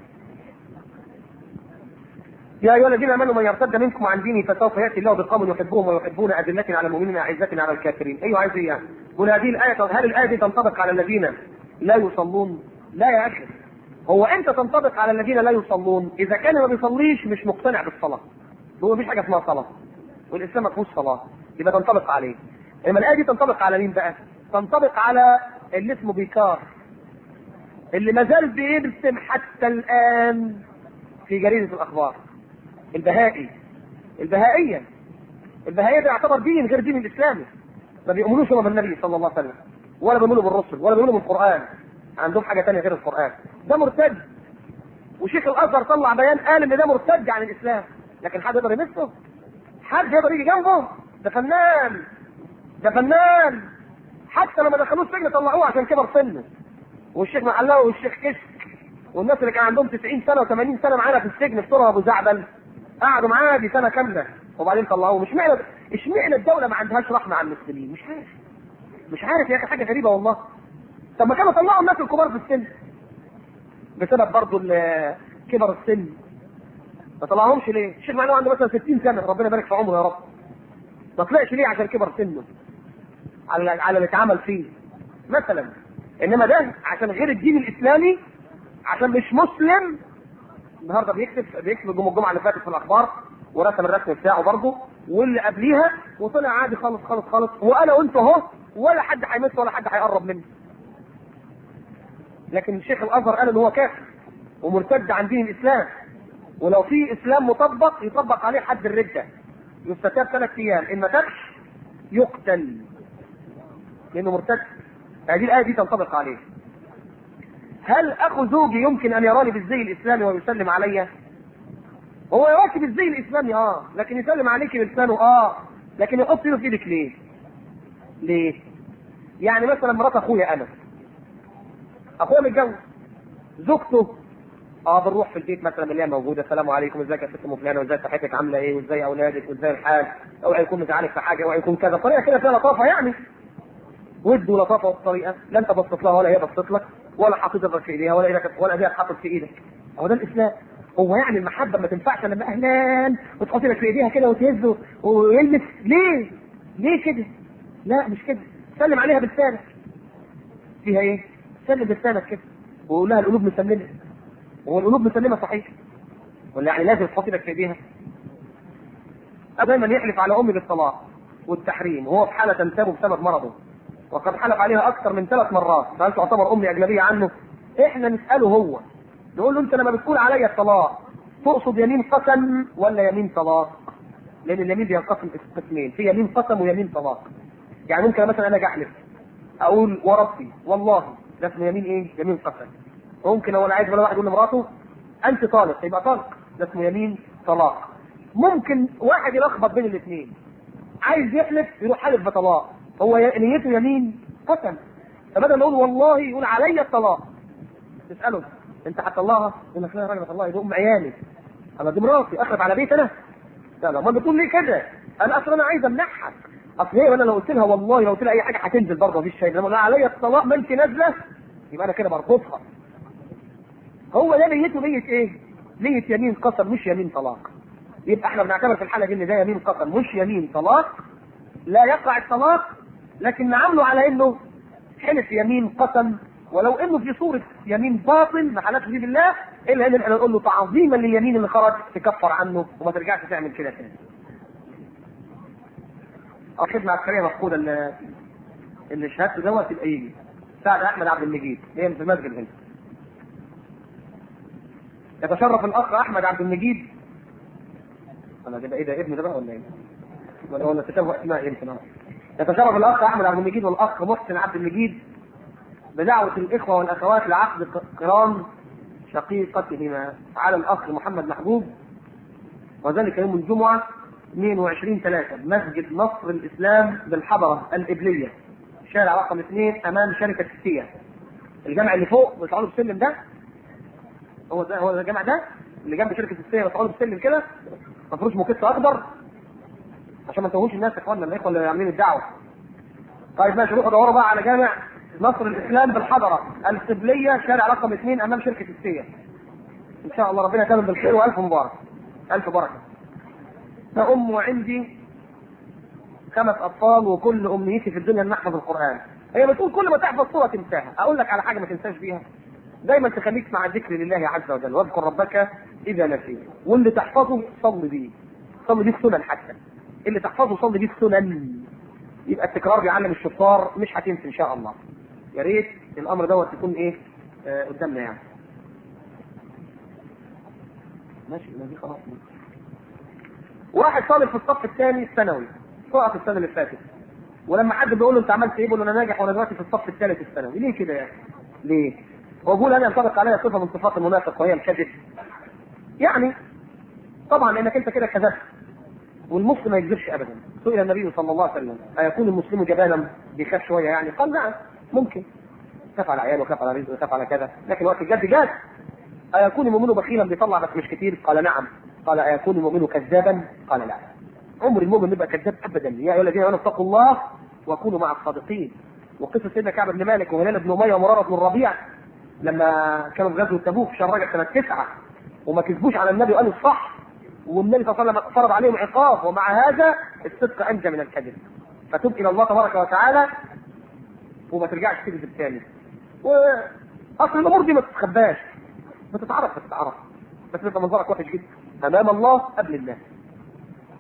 S1: يا ايها الذين امنوا من يرتد منكم عن دينه فسوف ياتي الله بقوم يحبهم ويحبون اذله على المؤمنين اعزه على الكافرين ايوه عايز ايه يعني قل هذه الايه هل الايه دي تنطبق على الذين لا يصلون لا يا اخي هو انت تنطبق على الذين لا يصلون اذا كان ما بيصليش مش مقتنع بالصلاه هو مفيش حاجه اسمها صلاه والاسلام ما فيهوش صلاه يبقى تنطبق عليه اما الايه دي تنطبق على مين بقى تنطبق على اللي اسمه بيكار اللي ما زال بيرسم حتى الان في جريده الاخبار البهائي البهائيه البهائيه ده يعتبر دين غير دين الاسلامي ما بيؤمنوش هم بالنبي صلى الله عليه وسلم ولا بيؤمنوا بالرسل ولا بيؤمنوا بالقران عندهم حاجه ثانيه غير القران ده مرتد وشيخ الازهر طلع بيان قال ان ده مرتد عن الاسلام لكن حد يقدر يمسه حد يقدر يجي جنبه ده فنان ده فنان حتى لما دخلوه السجن طلعوه عشان كبر سنه والشيخ محلاوي والشيخ كشك والناس اللي كان عندهم 90 سنه و80 سنه معانا في السجن في طرها ابو زعبل قعدوا معاه دي سنه كامله وبعدين طلعوه مش معنى اشمعنى الدوله ما عندهاش رحمه على المسلمين مش عارف مش عارف يا اخي حاجه غريبه والله طب ما كانوا طلعوا الناس الكبار في السن بسبب برضه كبر السن ما طلعهمش ليه؟ الشيخ معناه عنده مثلا 60 سنه ربنا يبارك في عمره يا رب ما طلعش ليه عشان كبر سنه على على اللي اتعمل فيه مثلا انما ده عشان غير الدين الاسلامي عشان مش مسلم النهارده بيكتب بيكتب الجمعه الجمعه اللي فاتت في الاخبار ورسم الرسم بتاعه برضه واللي قبليها وطلع عادي خالص خالص خالص وانا وانت اهو ولا حد هيمس ولا حد هيقرب مني لكن الشيخ الازهر قال ان هو كافر ومرتد عن دين الاسلام ولو في اسلام مطبق يطبق عليه حد الرده يستتاب ثلاث ايام ان ما تبش يقتل لانه مرتد هذه الايه دي تنطبق عليه هل اخو زوجي يمكن ان يراني بالزي الاسلامي ويسلم علي هو يراك بالزي الاسلامي اه لكن يسلم عليك بلسانه اه لكن يحط ايده في ايدك ليه ليه يعني مثلا مرات اخويا انا اخويا متجوز زوجته اه بنروح في البيت مثلا اللي هي موجوده السلام عليكم ازيك يا ست ام فلانه وازاي صحتك عامله ايه وازاي اولادك وازاي الحال اوعى يكون مزعلك في حاجه اوعى يكون كذا طريقه كده فيها لطافه يعني ود ولطافه وطريقه لا انت بصيت لها ولا هي بصيت لك ولا حطيت ايدك في ايديها ولا ايدك ولا ايديها اتحطت في ايدك هو ده الاسلام هو يعني المحبه ما تنفعش لما اهلا وتحط ايدك في ايديها كده وتهزه ويلمس ليه؟ ليه كده؟ لا مش كده سلم عليها بلسانك فيها ايه؟ سلم بلسانك كده وقول لها القلوب مسلمه هو القلوب مسلمه صحيح ولا يعني لازم تحط ايدك في ايديها دايما يحلف على امي بالطلاق والتحريم وهو في حاله تنتابه بسبب مرضه وقد حلف عليها اكثر من ثلاث مرات فهل تعتبر امي اجنبيه عنه؟ احنا نساله هو نقول له انت لما بتقول عليا الطلاق تقصد يمين قسم ولا يمين طلاق؟ لان اليمين بينقسم قسمين في يمين قسم ويمين طلاق يعني ممكن مثلا انا اجي احلف اقول وربي والله ده اسمه يمين ايه؟ يمين قسم ممكن هو عايز ولا واحد يقول لمراته انت طالق يبقى طالق ده اسمه يمين طلاق ممكن واحد يلخبط بين الاثنين عايز يحلف يروح حلف بطلاق هو نيته يمين قسم فبدل ما يقول والله يقول علي الطلاق تساله انت هتطلقها يقول لك لا يا راجل طلقها يبقى ام عيالي انا دي مراتي اخرب على بيت انا لا لا ما بتقول ليه كده انا اصلا انا عايز امنعها اصل هي وانا لو قلت لها والله لو قلت لها اي حاجه هتنزل برضه مفيش شيء لما عليا الطلاق ما انت نازله يبقى انا كده بربطها هو ده نيته نية ايه؟ نية يمين قسم مش يمين طلاق. يبقى احنا بنعتبر في الحالة دي ان ده يمين قسم مش يمين طلاق. لا يقع الطلاق لكن نعامله على انه حلف يمين قسم ولو انه في صورة يمين باطل ما حلفش فيه بالله الا ان احنا نقول له تعظيما لليمين اللي خرج تكفر عنه وما ترجعش تعمل كده تاني. خدمة عسكرية مفقودة اللي اللي شهادته دوت تبقى يجي. سعد احمد عبد المجيد هي في المسجد هنا. يتشرف الاخ احمد عبد المجيد انا كده ايه ده ابن ده بقى ولا ايه؟ ولا ولا تشابه اسماء يمكن اه يتشرف الاخ احمد عبد المجيد والاخ محسن عبد المجيد بدعوة الإخوة والأخوات لعقد قران شقيقتهما على الأخ محمد محبوب وذلك يوم الجمعة 22 3 مسجد نصر الإسلام بالحضرة الإبلية شارع رقم اثنين أمام شركة السيا الجامع اللي فوق بتقعدوا بالسلم ده هو ده هو ده الجامع ده اللي جنب شركه السير بتقعدوا بالسلم كده مفروش موكيت اخضر عشان ما نتوهوش الناس يا اخوانا الاخوه اللي عاملين الدعوه طيب ماشي روحوا دوروا بقى على جامع نصر الاسلام بالحضره القبليه شارع رقم اثنين امام شركه السير ان شاء الله ربنا يتمم بالخير والف مبارك الف بركه ده ام عندي خمس اطفال وكل امنيتي في الدنيا ان نحفظ القران هي بتقول كل ما تحفظ سوره تنساها اقول لك على حاجه ما تنساش بيها دايما تخليك مع ذكر لله عز وجل واذكر ربك اذا نسيت واللي تحفظه صلي بيه صلي بيه السنن حتى اللي تحفظه صلي بيه السنن يبقى التكرار بيعلم الشطار مش هتنسى ان شاء الله يا ريت الامر دوت يكون ايه آه قدامنا يعني ماشي ما دي خلاص واحد طالب في الصف الثاني الثانوي سقط السنه اللي فاتت ولما حد بيقول له انت عملت ايه بيقول له انا ناجح وانا دلوقتي في الصف الثالث الثانوي ليه كده يعني ليه وبقول انا ينطبق عليها صفه من صفات المنافق وهي الكذب يعني طبعا لانك انت كده كذبت والمسلم ما يكذبش ابدا سئل النبي صلى الله عليه وسلم ايكون المسلم جبانا بيخاف شويه يعني قال نعم ممكن خاف على عياله وخاف على رزقه وخاف على كذا لكن وقت الجد جاد ايكون المؤمن بخيلا بيطلع بس مش كتير قال نعم قال ايكون المؤمن كذابا قال لا عمر المؤمن يبقى كذاب ابدا يا ايها الذين امنوا اتقوا الله وكونوا مع الصادقين وقصه سيدنا كعب بن مالك وهلال بن اميه ومراره بن الربيع لما كانوا في غزوه تبوك في شهر رجب سنه تسعه وما كذبوش على النبي وقالوا الصح والنبي صلى الله عليه وسلم فرض عليهم عقاب ومع هذا الصدق انجى من الكذب فتب الى الله تبارك وتعالى وما ترجعش تكذب تاني واصل الامور دي ما تتخباش بتتعرف بتتعرف بس انت منظرك وحش جدا امام الله قبل الناس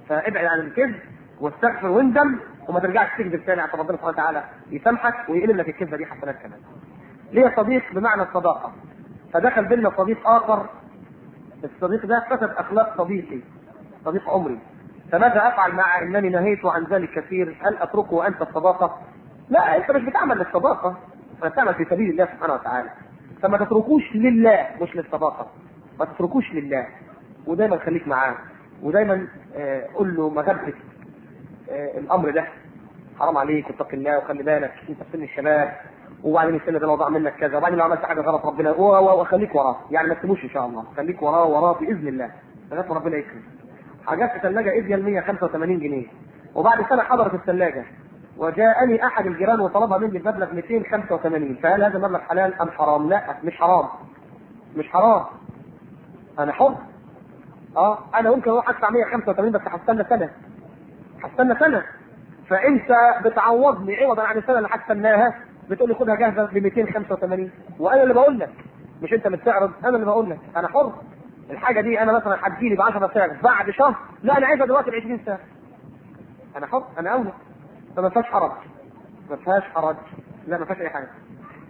S1: فابعد عن الكذب واستغفر واندم وما ترجعش تكذب تاني عشان ربنا سبحانه وتعالى يسامحك ويقلب لك الكذبه دي حسنات كمان. ليه صديق بمعنى الصداقه فدخل بيننا صديق اخر الصديق ده كتب اخلاق صديقي صديق عمري فماذا افعل مع انني نهيت عن ذلك كثير هل اتركه وانت الصداقه؟ لا انت مش بتعمل للصداقه انت بتعمل في سبيل الله سبحانه وتعالى فما تتركوش لله مش للصداقه ما تتركوش لله ودايما خليك معاه ودايما آه، قول له مغبه آه، الامر ده حرام عليك واتق الله وخلي بالك انت في سن الشباب وبعدين السن ده لو ضاع منك كذا وبعدين لو عملت حاجه غلط ربنا و- و- وخليك وراه يعني ما تسيبوش ان شاء الله خليك وراه وراه باذن الله لغايه ما ربنا يكرم حاجات في ثلاجه اديال 185 جنيه وبعد سنه حضرت الثلاجه وجاءني احد الجيران وطلبها مني بمبلغ 285 فهل هذا مبلغ حلال ام حرام؟ لا مش حرام مش حرام انا حر اه انا ممكن اروح ادفع 185 بس هستنى سنه هستنى سنه فانت بتعوضني عوضا عن السنه اللي هستناها بتقول لي خدها جاهزه ب 285 وانا اللي بقول لك مش انت مستعرض انا اللي بقول لك انا حر الحاجه دي انا مثلا هتجيلي ب 10 ساعه بعد شهر لا انا عايزها دلوقتي ب 20 ساعه انا حر انا اولى فما فيهاش حرج ما فيهاش حرج لا ما فيهاش اي حاجه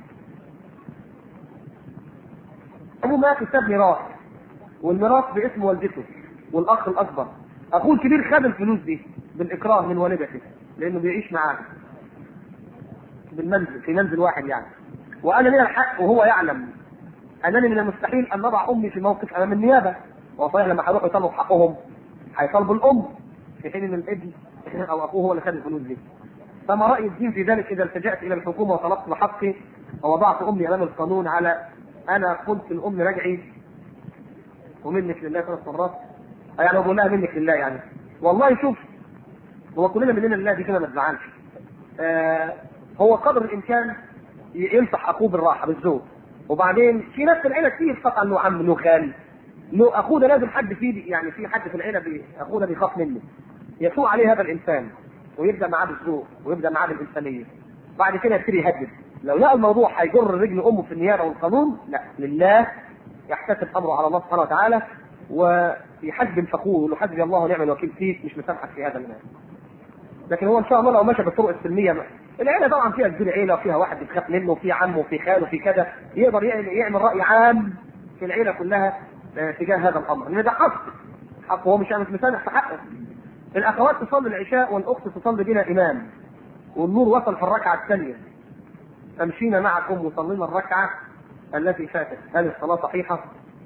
S1: ابوه مات ساب ميراث والميراث باسم والدته والاخ الاكبر اخوه الكبير خد الفلوس دي بالاكراه من والدته لانه بيعيش معاه بالمنزل في منزل واحد يعني وانا لي الحق وهو يعلم انني من المستحيل ان نضع امي في موقف امام النيابه هو صحيح لما هيروحوا يطلبوا حقهم هيطالبوا الام في حين ان الابن او اخوه هو اللي خد الفلوس دي فما راي الدين في ذلك اذا التجات الى الحكومه وطلبت بحقي ووضعت امي امام القانون على انا قلت الام رجعي ومنك لله ثلاث مرات يعني بقول لها منك لله يعني والله شوف هو كلنا مننا لله دي كده ما تزعلش آه هو قدر الامكان ينصح اخوه بالراحه بالذوق وبعدين في ناس في العيله كتير قطع انه عم انه خال انه اخوه ده لازم حد فيه يعني في حد في العيله بي اخوه ده بيخاف منه يسوء عليه هذا الانسان ويبدا معاه بالذوق ويبدا معاه بالانسانيه بعد كده يبتدي يهدد لو لقى الموضوع هيجر رجل امه في النيابه والقانون لا لله يحتسب امره على الله سبحانه وتعالى ويحجم فخوه يقول له حسبي الله ونعم الوكيل فيك مش مسامحك في هذا المال لكن هو ان شاء الله لو مشى بالطرق السلميه العيله طبعا فيها كبير عيله وفيها واحد بتخاف منه وفي عمه وفي خاله وفي كذا يقدر يعمل, يعمل راي عام في العيله كلها آه، تجاه هذا الامر لان ده حق حق هو مش مش مسامح في حقه الاخوات تصلي العشاء والاخت تصلي بنا امام والنور وصل في الركعه الثانيه امشينا معكم وصلينا الركعه التي فاتت هل الصلاه صحيحه؟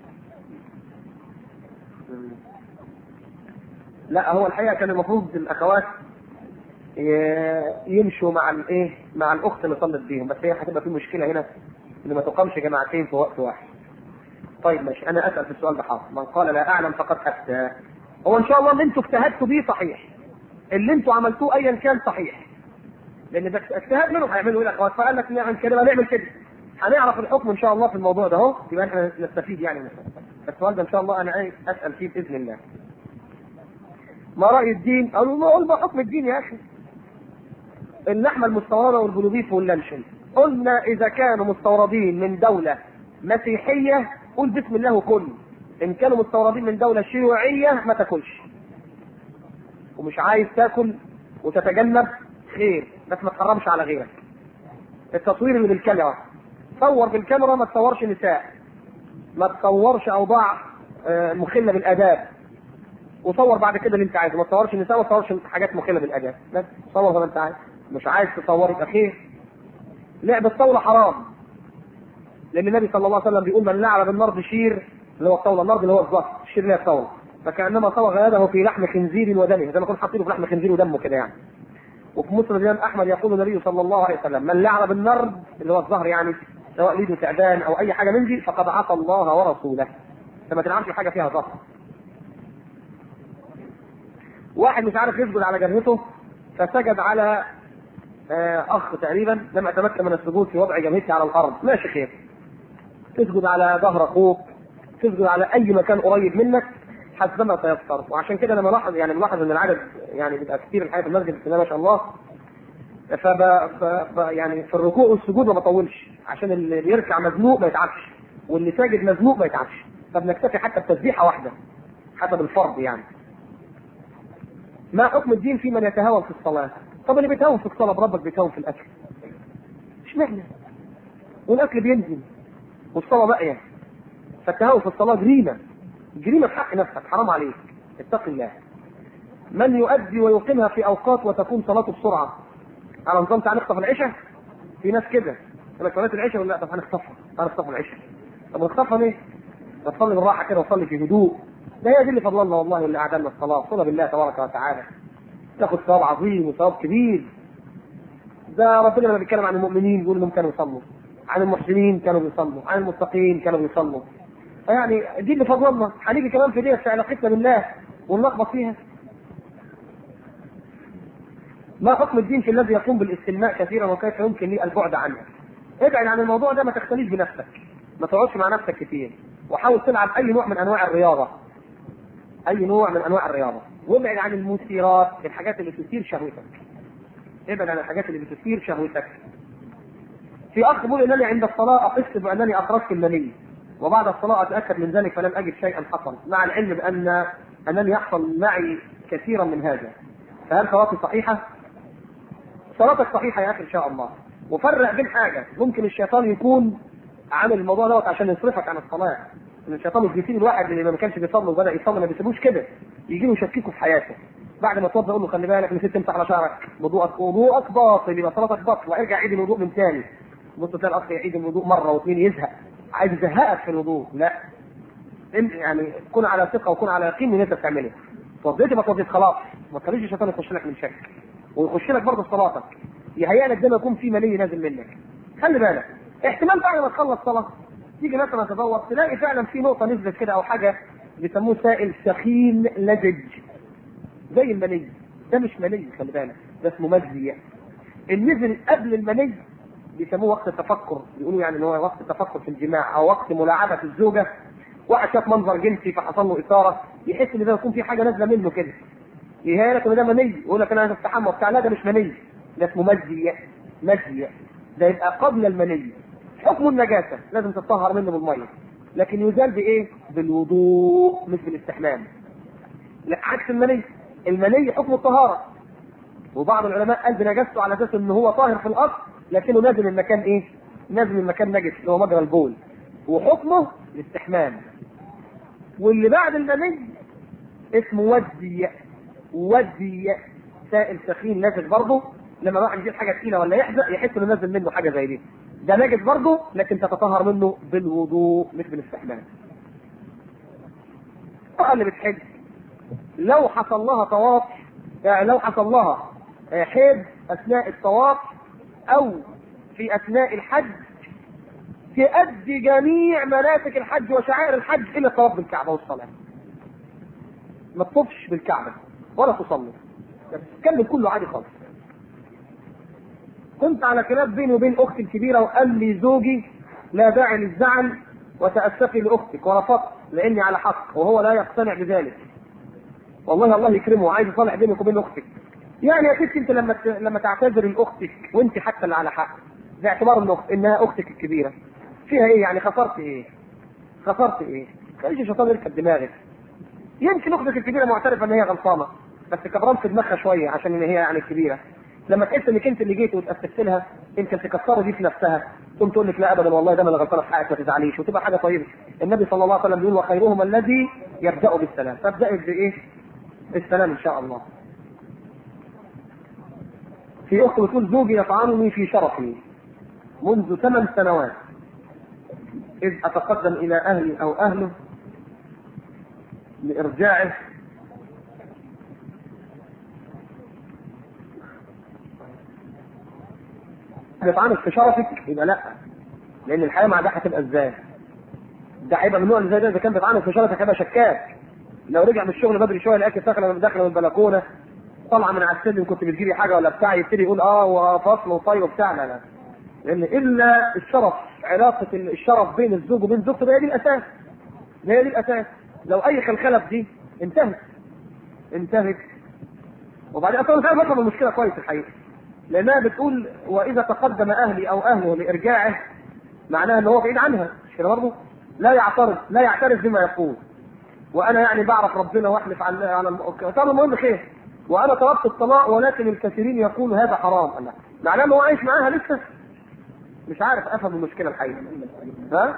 S1: لا هو الحقيقه كان المفروض الاخوات ي- يمشوا مع الايه مع الاخت اللي صلت بيهم بس هي هتبقى في مشكله هنا ان ما تقامش جماعتين في وقت واحد طيب ماشي انا اسال في السؤال ده حاضر من قال لا اعلم فقد افتى هو ان شاء الله اللي انتوا اجتهدتوا بيه صحيح اللي انتوا عملتوه ايا كان صحيح لان ده اجتهاد منهم هيعملوا ايه الاخوات فقال لك نعمل كده بقى نعمل كده هنعرف الحكم ان شاء الله في الموضوع ده اهو يبقى احنا نستفيد يعني من السؤال ده ان شاء الله انا عايز اسال فيه باذن الله ما راي الدين؟ قالوا ما قول ما حكم الدين يا اخي اللحمه المستورده والبلوبيف واللانشون قلنا اذا كانوا مستوردين من دوله مسيحيه قول بسم الله وكل ان كانوا مستوردين من دوله شيوعيه ما تاكلش ومش عايز تاكل وتتجنب خير بس ما تحرمش على غيرك التصوير اللي بالكاميرا صور بالكاميرا ما تصورش نساء ما تصورش اوضاع آه، مخله بالاداب وصور بعد كده اللي انت عايزه ما تصورش نساء وما تصورش حاجات مخله بالاداب بس صور زي ما انت عايز مش عايز تصور يبقى خير لعب الطاوله حرام لان النبي صلى الله عليه وسلم بيقول من لعب بالنرد شير اللي هو الطاوله النرد اللي هو الزهر الشير اللي هي الطاوله فكانما صوغ يده في لحم خنزير ودمه زي ما كنا حاطينه في لحم خنزير ودمه كده يعني وفي مسلم الامام احمد يقول النبي صلى الله عليه وسلم من لعب بالنرد اللي هو الظهر يعني سواء ليده تعبان او اي حاجه من دي فقد عصى الله ورسوله فما تلعبش حاجه فيها ظهر واحد مش عارف يسجد على جبهته فسجد على آه، اخ تقريبا لم اتمكن من السجود في وضع جبهتي على الارض ماشي خير تسجد على ظهر اخوك تسجد على اي مكان قريب منك حسب ما تيسر وعشان كده انا ملاحظ يعني ملاحظ ان العدد يعني بيبقى كتير الحقيقه في المسجد بسم الله ما شاء الله فب ب... ب... يعني في الركوع والسجود ما بطولش عشان اللي بيركع مزنوق ما يتعبش واللي ساجد مزنوق ما يتعبش فبنكتفي حتى بتسبيحه واحده حسب الفرض يعني ما حكم الدين في من يتهاون في الصلاه طب اللي بيتهاون في الصلاه بربك بيتهاون في الاكل اشمعنى والاكل بينزل والصلاه باقيه فالتهاون في الصلاه جريمه جريمه في حق نفسك حرام عليك اتق الله من يؤدي ويقيمها في اوقات وتكون صلاته بسرعه على نظام تعالى نخطف العشاء في ناس كده يقول لك صلاه العشاء ولا لا طب هنخطفها هنخطف العشاء طب نخطفها ليه؟ تصلي بالراحه كده وصلي في هدوء ده هي دي اللي فضل الله والله اللي اعدلنا الصلاه صلى بالله تبارك وتعالى تاخد ثواب عظيم وثواب كبير ده ربنا لما بيتكلم عن المؤمنين بيقول انهم كانوا يصلوا عن المحسنين كانوا بيصلوا عن المتقين كانوا بيصلوا فيعني دي اللي فضل الله هنيجي كمان في دي في علاقتنا بالله ونلخبط فيها ما حكم الدين في الذي يقوم بالاستلماء كثيرا وكيف يمكن لي البعد عنه؟ ابعد عن الموضوع ده ما تختليش بنفسك ما تقعدش مع نفسك كتير وحاول تلعب اي نوع من انواع الرياضه اي نوع من انواع الرياضه وابعد عن المثيرات الحاجات اللي تثير شهوتك ابعد عن الحاجات اللي بتثير شهوتك في اخ بيقول انني عند الصلاه احس بانني اخرجت المني وبعد الصلاه اتاكد من ذلك فلم اجد شيئا حصل مع العلم بان انني يحصل معي كثيرا من هذا فهل صلاتي صحيحه؟ صلاتك صحيحه يا اخي ان شاء الله وفرق بين حاجه ممكن الشيطان يكون عامل الموضوع دوت عشان يصرفك عن الصلاه ان الشيطان مش بيسيب الواحد اللي ما كانش بيصلي وبدا يصلي ما بيسيبوش كده يجي له يشككه في حياته بعد ما توضى يقول له خلي بالك نسيت تمسح على شعرك وضوءك وضوءك باطل يبقى صلاتك باطله ارجع عيد الوضوء من ثاني بص تلاقي الاخ يعيد الوضوء مره واثنين يزهق عايز يزهقك في الوضوء لا يعني كن على ثقه وكن على يقين ان انت بتعمله توضيت ما توضيت خلاص ما تخليش الشيطان يخش لك من شك ويخش لك برضه في صلاتك يهيئ لك ده ما يكون في مني نازل منك خلي بالك احتمال بعد ما تخلص صلاه تيجي مثلا تدور تلاقي فعلا في نقطه نزلت كده او حاجه بيسموه سائل سخين لزج زي المني ده مش مني خلي بالك ده اسمه مجزي النزل قبل المني بيسموه وقت التفكر بيقولوا يعني ان هو وقت التفكر في الجماع او وقت ملاعبه الزوجه واحد شاف منظر جنسي فحصل له اثاره يحس ان ده يكون في حاجه نازله منه كده يهيأ لك ان ده مني يقول لك انا استحمى وبتاع لا ده مش مني ده اسمه مجزي مجزي ده يبقى قبل المني حكم النجاسه لازم تطهر منه بالميه لكن يزال بايه؟ بالوضوء مش بالاستحمام لا عكس المني المني حكم الطهاره وبعض العلماء قال بنجاسته على اساس ان هو طاهر في الاصل لكنه نازل من مكان ايه؟ نازل من مكان نجس اللي هو مجرى البول وحكمه الاستحمام واللي بعد المني اسمه ودي ودي سائل سخين نازل برضه لما الواحد يجيب حاجه تقيله ولا يحزق يحس انه نازل منه حاجه زي دي ده نجس برضه لكن تتطهر منه بالوضوء مش بالاستحمام اللي بتحج لو حصل لها طواف يعني لو حصل لها حيض اثناء الطواف او في اثناء الحج تؤدي جميع مناسك الحج وشعائر الحج الى الطواف بالكعبه والصلاه. ما تطوفش بالكعبه ولا تصلي. تتكلم كله عادي خالص. كنت على خلاف بيني وبين اختي الكبيره وقال لي زوجي لا داعي للزعل وتاسفي لاختك ورفضت لاني على حق وهو لا يقتنع بذلك. والله الله يكرمه عايز يصالح بينك وبين اختك. يعني يا ستي انت لما لما تعتذر لاختك وانت حتى اللي على حق باعتبار الأخت انها اختك الكبيره فيها ايه يعني خسرت ايه؟ خسرت ايه؟ خليش الشيطان يركب دماغك يمكن اختك الكبيره معترفه ان هي غلطانه بس كبران في دماغها شويه عشان ان هي يعني كبيره لما تحس انك انت اللي جيت وتاسست لها يمكن تكسري دي في نفسها تقوم تقول لك لا ابدا والله ده انا اللي غلطانه في حقك ما تزعليش وتبقى حاجه طيبه النبي صلى الله عليه وسلم بيقول وخيرهم الذي يبدا بالسلام فابدأي بايه؟ بالسلام ان شاء الله في اخت بتقول زوجي يطعنني في شرفي منذ ثمان سنوات إذ أتقدم إلى أهلي أو أهله لإرجاعه بيطعنك في شرفك يبقى لا لأن الحياة مع ده هتبقى إزاي؟ ده هيبقى من النوع اللي زي ده إذا كان بيطعنك في شرفك هيبقى شكاك لو رجع من الشغل بدري شوية لقاك داخلة داخلة من البلكونة طالعة من على السلم كنت بتجيبي حاجة ولا بتاع يبتدي يقول اه وفصل وطي وبتاع لا لا لان الا الشرف علاقه الشرف بين الزوج وبين زوجته هي دي الاساس هي دي الاساس لو اي خلخله في دي انتهت انتهت وبعدين اصلا انا بفهم المشكله كويس الحقيقه لانها بتقول واذا تقدم اهلي او اهله لارجاعه معناها ان هو بعيد عنها مش كده برضه لا يعترض لا يعترف بما يقول وانا يعني بعرف ربنا واحلف على على طب المهم خير وانا طلبت الطلاق ولكن الكثيرين يقول هذا حرام انا معناه إن هو عايش معاها لسه مش عارف افهم المشكله الحقيقه ها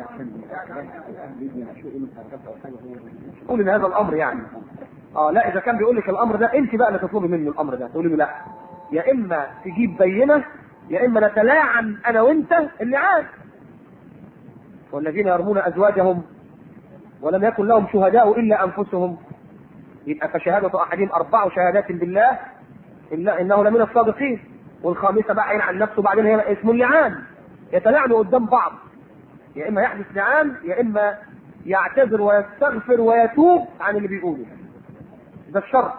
S1: قول ان هذا الامر يعني اه لا اذا كان بيقول لك الامر ده انت بقى اللي تطلبي منه الامر ده تقولي له لا يا اما تجيب بينه يا اما نتلاعن انا وانت اللعان والذين يرمون ازواجهم ولم يكن لهم شهداء الا انفسهم يبقى فشهادة احدهم اربع شهادات بالله الا انه لمن الصادقين والخامسه بقى عين عن نفسه بعدين هي اسمه اللعان يتلاعنوا قدام بعض يا اما يحدث لعان يا اما يعتذر ويستغفر ويتوب عن اللي بيقوله ده الشرط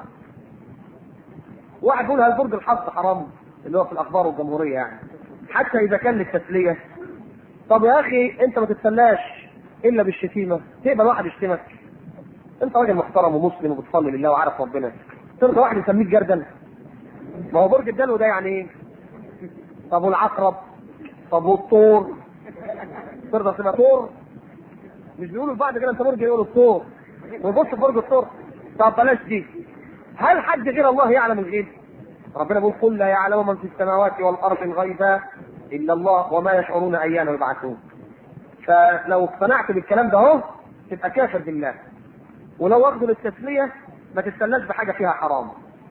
S1: واحد يقول هل برج الحظ حرام اللي هو في الاخبار والجمهوريه يعني حتى اذا كان للتسليه طب يا اخي انت ما تتسلاش الا بالشتيمه تقبل واحد يشتمك انت راجل محترم ومسلم وبتصلي لله وعارف ربنا ترضى واحد يسميك جردا ما هو برج الدلو ده يعني ايه طب والعقرب طب والطور ترضى تبقى طور مش بيقولوا لبعض كده انت برج يقولوا الطور ويبص في برج الطور طب بلاش دي هل حد غير الله يعلم الغيب؟ ربنا بيقول قل لا يعلم من في السماوات والارض الغيب الا الله وما يشعرون ايان يبعثون. فلو اقتنعت بالكلام ده اهو تبقى كافر بالله. ولو واخده للتسليه ما تستناش بحاجه فيها حرام.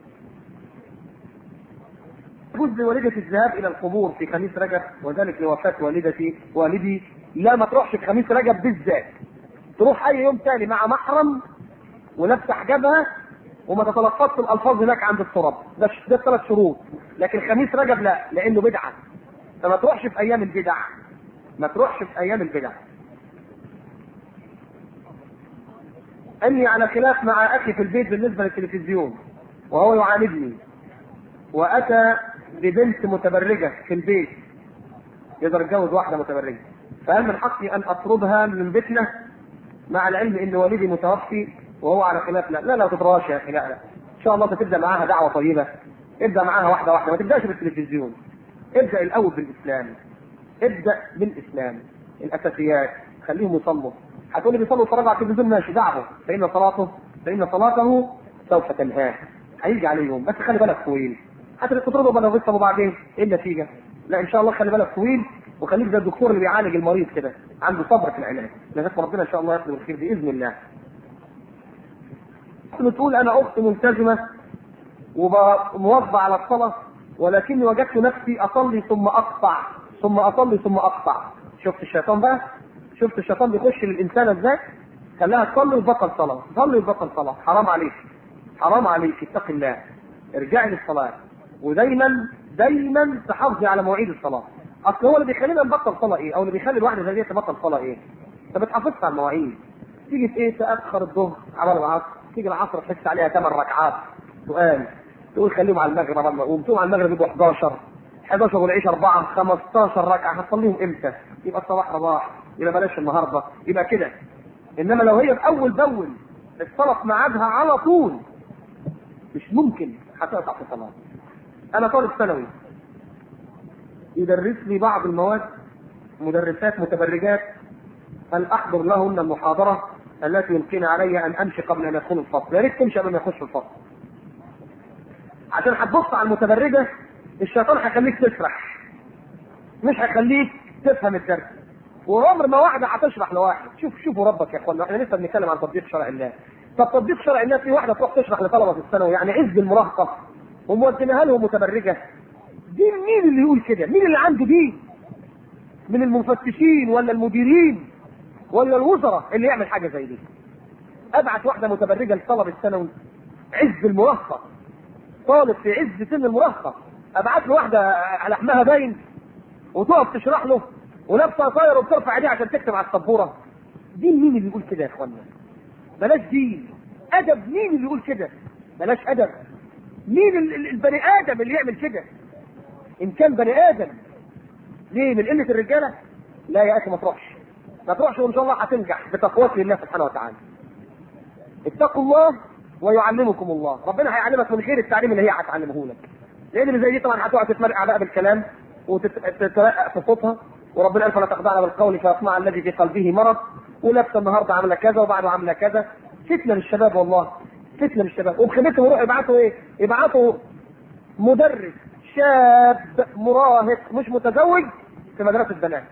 S1: يجوز لوالدة الذهاب إلى القبور في خميس رجب وذلك لوفاة والدتي والدي لا ما تروحش في خميس رجب بالذات تروح أي يوم تاني مع محرم ولابسة حجابها وما تتلفظش الألفاظ هناك عند التراب ده ده الثلاث شروط لكن خميس رجب لا لأنه بدعة فما تروحش في أيام البدع ما تروحش في أيام البدع أني على خلاف مع أخي في البيت بالنسبة للتلفزيون وهو يعاندني وأتى ببنت متبرجة في البيت يقدر يتجوز واحدة متبرجة فهل من حقي أن أطردها من بيتنا مع العلم أن والدي متوفي وهو على خلاف لا لا لا تطردهاش يا أخي لا لا إن شاء الله تبدأ معاها دعوة طيبة ابدأ معاها واحدة واحدة ما تبدأش بالتلفزيون ابدأ الأول بالإسلام ابدأ بالإسلام الأساسيات خليهم يصلوا هتقول لي بيصلوا صلاة على التلفزيون ماشي دعهم فإن صلاته فإن صلاته سوف تنهاه هيجي عليهم بس خلي بالك طويل حتى تطردوا بلا غصه وبعدين ايه النتيجه؟ لا ان شاء الله خلي بالك طويل وخليك زي الدكتور اللي بيعالج المريض كده عنده صبر في العلاج لغايه ما ربنا ان شاء الله يقدم الخير باذن الله. بتقول انا اخت ملتزمه ومواظبه على الصلاه ولكني وجدت نفسي اصلي ثم اقطع ثم اصلي ثم اقطع شفت الشيطان بقى؟ شفت الشيطان بيخش للانسان ازاي؟ خلاها تصلي وتبطل صلاه، تصلي وتبطل صلاه، حرام عليك. حرام عليك اتق الله. ارجعي للصلاه. ودايما دايما تحافظي على مواعيد الصلاه اصل هو اللي بيخلينا نبطل صلاه ايه او اللي بيخلي الواحده زي دي تبطل صلاه ايه انت بتحافظش على المواعيد تيجي في ايه تاخر الظهر على العصر تيجي العصر تحس عليها ثمان ركعات سؤال تقول خليهم على المغرب قبل ما اقوم تقوم على المغرب يبقوا 11 11 والعشاء 4 15 ركعه هتصليهم امتى؟ يبقى الصباح رباح يبقى بلاش النهارده يبقى كده انما لو هي باول باول الصلاه في ميعادها على طول مش ممكن هتقطع في الصلاه انا طالب ثانوي يدرس لي بعض المواد مدرسات متبرجات هل احضر لهن المحاضره التي يمكن علي ان امشي قبل ان يدخل الفصل يا ريت تمشي قبل ما يخش الفصل عشان هتبص على المتبرجه الشيطان هيخليك تسرح مش هيخليك تفهم الدرس وعمر ما واحده هتشرح لواحد شوف شوفوا ربك يا اخوانا احنا لسه بنتكلم عن تطبيق شرع الله طب تطبيق شرع الله في واحده تروح تشرح لطلبه في الثانوي يعني عز المراهقه ومودينها لهم متبرجه دي مين اللي يقول كده؟ مين اللي عنده دي؟ من المفتشين ولا المديرين ولا الوزراء اللي يعمل حاجه زي دي؟ ابعت واحده متبرجه لطلب الثانوي عز المراهقه طالب في عز سن المراهقه ابعت له واحده لحمها باين وتقف تشرح له ولابسه طاير وبترفع ايديها عشان تكتب على السبوره دين مين اللي يقول كده يا اخوانا؟ بلاش دين ادب مين اللي يقول كده؟ بلاش ادب مين البني ادم اللي يعمل كده؟ ان كان بني ادم ليه من قله الرجاله؟ لا يا اخي ما تروحش ما تروحش وان شاء الله هتنجح بتقواك لله سبحانه وتعالى. اتقوا الله ويعلمكم الله، ربنا هيعلمك من غير التعليم اللي هي هتعلمه لك. لان اللي زي دي طبعا هتقعد تتمرقع بقى بالكلام وتترقق في صوتها وربنا قال فلا تخضعن بالقول فيطمع الذي في قلبه مرض ولابسه النهارده عامله كذا وبعده عامله كذا فتنه للشباب والله فتنه للشباب وبخيمتهم يروحوا يبعتوا ايه؟ يبعتوا مدرس شاب مراهق مش متزوج في مدرسه بنات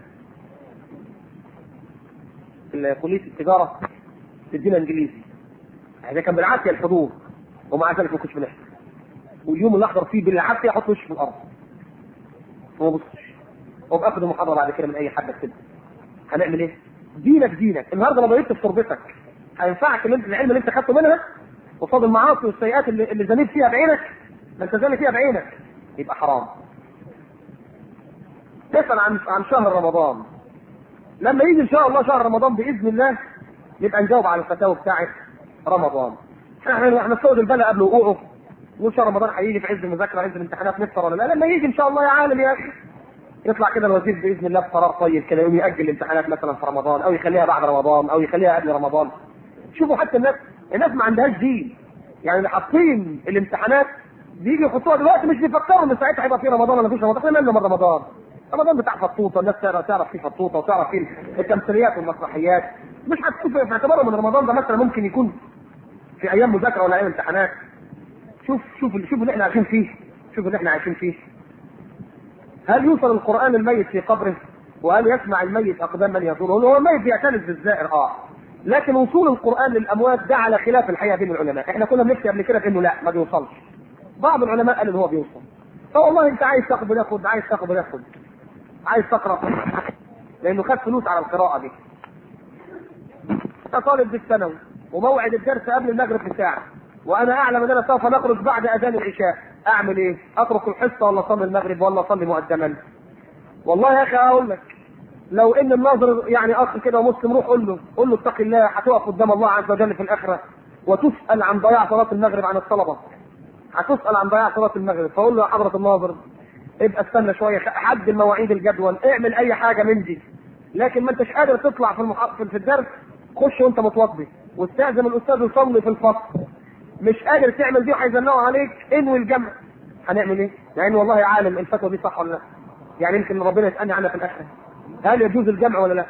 S1: في كليه التجاره تدينا انجليزي احنا كان بالعافيه الحضور ومع ذلك ما كنتش بنحضر واليوم اللي احضر فيه بالعافيه احط وشي في الارض وما بصش وباخد المحاضره بعد كده من اي حد كده هنعمل ايه؟ دينك دينك النهارده لو بقيت في تربتك هينفعك اللي انت العلم اللي انت خدته منها قصاد المعاصي والسيئات اللي, اللي زنيت فيها بعينك ما انت زاني فيها بعينك يبقى حرام تسال عن عن شهر رمضان لما يجي ان شاء الله شهر رمضان باذن الله نبقى نجاوب على الفتاوى بتاعت رمضان احنا احنا نستوعب البلاء قبل وقوعه نقول شهر رمضان هيجي في عز المذاكره عز الامتحانات نفطر ولا لا لما يجي ان شاء الله يا عالم يا اخي يطلع كده الوزير باذن الله بقرار طيب كده يقوم ياجل الامتحانات مثلا في رمضان او يخليها بعد رمضان او يخليها قبل رمضان شوفوا حتى الناس الناس ما عندهاش دين يعني اللي حاطين الامتحانات بيجي يحطوها دلوقتي مش بيفكروا ان ساعتها هيبقى في رمضان ولا مفيش رمضان احنا مالنا من رمضان رمضان بتاع فطوطه الناس تعرف تعرف فيه فطوطه وتعرف فيه التمثيليات والمسرحيات مش هتشوف في اعتباره من رمضان ده مثلا ممكن يكون في ايام مذاكره ولا ايام امتحانات شوف شوف شوف اللي احنا عايشين فيه شوف اللي احنا عايشين فيه هل يوصل القران الميت في قبره وهل يسمع الميت اقدام من يزوره هو الميت بيعترف بالزائر اه لكن وصول القران للاموات ده على خلاف الحقيقه بين العلماء احنا كنا بنفتي قبل كده انه لا ما بيوصلش بعض العلماء قالوا ان هو بيوصل فوالله انت عايز تاخد ياخد عايز تاخد ياخد عايز تقرا لانه خد فلوس على القراءه دي انت طالب بالثانوي وموعد الدرس قبل المغرب بساعه وانا اعلم ان انا سوف نخرج بعد اذان العشاء اعمل ايه؟ اترك الحصه ولا اصلي المغرب ولا اصلي مقدما؟ والله يا اخي اقول لك لو ان الناظر يعني اخ كده مسلم روح قول له قول له اتق الله هتقف قدام الله عز وجل في الاخره وتسال عن ضياع صلاه المغرب عن الطلبه هتسال عن ضياع صلاه المغرب فقول له يا حضره الناظر ابقى استنى شويه حد المواعيد الجدول اعمل اي حاجه من دي لكن ما انتش قادر تطلع في المح... في الدرس خش وانت متوضي واستاذن الاستاذ يصلي في الفصل مش قادر تعمل دي وهيزنقوا عليك انوي الجمع هنعمل ايه؟ يعني والله عالم الفتوى دي صح ولا لا؟ يعني يمكن ربنا يسالني عنها في الاخره هل يجوز الجمع ولا لا؟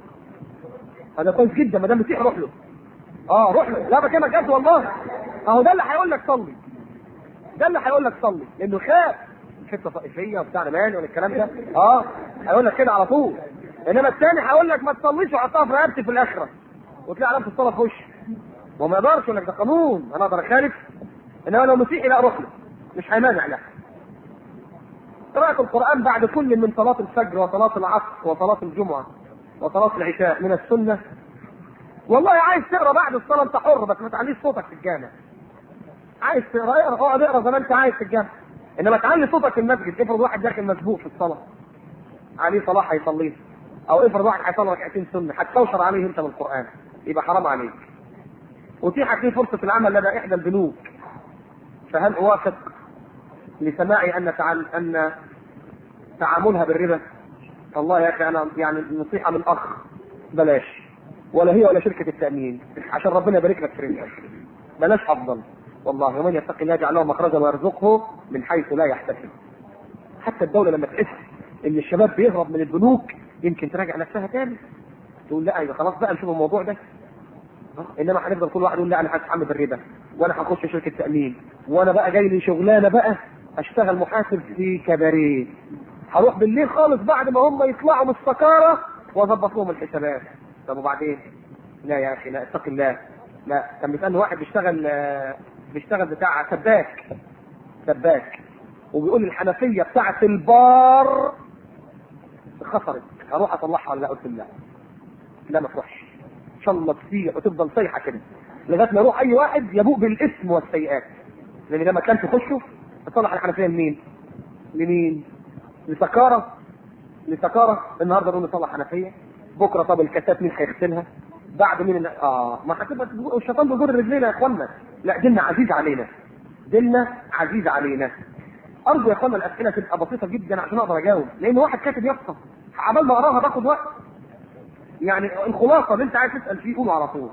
S1: هذا كويس جدا ما دام مسيح روح له اه روح له لا بكلمك جد والله اهو ده اللي هيقول لك صلي ده اللي هيقول لك صلي لانه خاف حته طائفيه وبتاع مان والكلام ده اه هيقول لك كده على طول انما الثاني هيقول لك ما تصليش وحطها في رقبتي في الاخره وتلاقي علامه الصلاه في وشك وما يقدرش يقول لك ده قانون انا اقدر اخالف انما لو مسيحي لا روح له مش هيمانع لا قراءة القرآن بعد كل من صلاة الفجر وصلاة العصر وصلاة الجمعة وصلاة العشاء من السنة والله عايز تقرا بعد الصلاة انت حر بس ما تعليش صوتك في الجامع عايز تقرا اقرا اقعد اقرا زي ما انت عايز في الجامع انما تعلي صوتك في المسجد افرض واحد داخل مسبوق في الصلاة عليه صلاة هيصليه او افرض واحد هيصلي ركعتين سنة هتستوشر عليه انت من القرآن يبقى حرام عليك أتيحت لي فرصة العمل لدى إحدى البنوك فهل أوافق لسماعي أن تعال أن تعاملها بالربا؟ والله يا أخي أنا يعني نصيحة من أخ بلاش ولا هي ولا شركة التأمين عشان ربنا يبارك لك في رزقك بلاش أفضل والله ومن يتقي الله يجعل له مخرجا ويرزقه من حيث لا يحتسب حتى الدولة لما تحس إن الشباب بيهرب من البنوك يمكن تراجع نفسها تاني تقول لا يبقى خلاص بقى نشوف الموضوع ده انما هنفضل كل واحد يقول لا انا هتحمل بالربا وانا هخش شركه تامين وانا بقى جاي لي شغلانه بقى اشتغل محاسب في كباريه هروح بالليل خالص بعد ما هم يطلعوا من السكاره واظبط لهم الحسابات طب وبعدين؟ لا يا اخي لا اتق الله لا كان بيسالني واحد بيشتغل بيشتغل بتاع سباك سباك وبيقول لي الحنفيه بتاعه البار خسرت هروح اصلحها ولا لا قلت لا لا ما تروحش ان شاء الله تصيح وتفضل صيحه كده لغايه ما يروح اي واحد يبوء بالاسم والسيئات لان لما كان تخشه تصلح الحنفيه لمين؟ لمين؟ لسكاره لسكاره النهارده نقول نصلح حنفيه بكره طب الكاسات مين هيغسلها؟ بعد مين اه ما هتبقى الشيطان بيجر رجلينا يا اخوانا لا ديننا عزيز علينا ديننا عزيز علينا ارجو يا اخوانا الاسئله تبقى بسيطه جدا عشان اقدر اجاوب لان واحد كاتب يفصل عبال ما اقراها باخد وقت يعني الخلاصه اللي انت عايز تسال فيه قوله على طول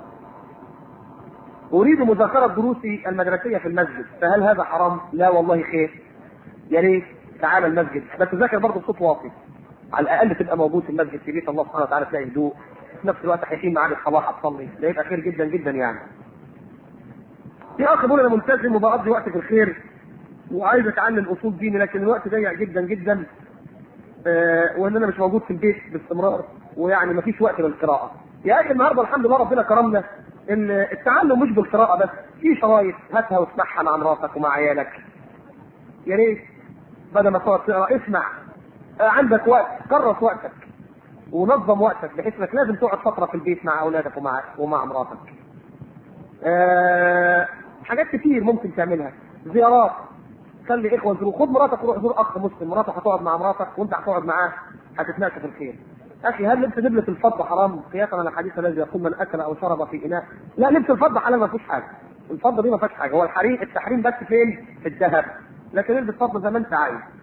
S1: اريد مذاكره دروسي المدرسيه في المسجد فهل هذا حرام؟ لا والله خير يا ريت تعال المسجد بس ذاكر برضه بصوت واطي على الاقل تبقى موجود في المسجد في بيت الله سبحانه وتعالى تلاقي هدوء في نفس الوقت هيحين معاك الصباح هتصلي ده يبقى خير جدا جدا يعني في اخ بيقول انا ملتزم وبقضي وقت في الخير وعايز اتعلم اصول ديني لكن الوقت ضيق جدا جدا آه وان انا مش موجود في البيت باستمرار ويعني ما فيش وقت للقراءه. يا اخي النهارده الحمد لله ربنا كرمنا ان التعلم مش بالقراءه بس في شرايط هاتها واسمعها مع مراتك ومع عيالك. يا ريت بدل ما تقعد تقرا اسمع آه عندك وقت كرس وقتك ونظم وقتك بحيث انك لازم تقعد فتره في البيت مع اولادك ومع ومع مراتك. آه حاجات كتير ممكن تعملها زيارات خلي اخوه يزوروا خد مراتك وروح زور اخ مسلم مراتك هتقعد مع مراتك وانت هتقعد معاه هتتناقشوا في الخير. اخي هل لبس دبلة الفضه حرام قياسا على الحديث الذي يقول من اكل او شرب في اناء؟ لا لبس الفضه حلال ما فيهوش حاجه. الفضه دي ما فيهاش حاجه هو الحريم التحريم بس فين؟ في الذهب. لكن البس فضه زي ما انت عايز.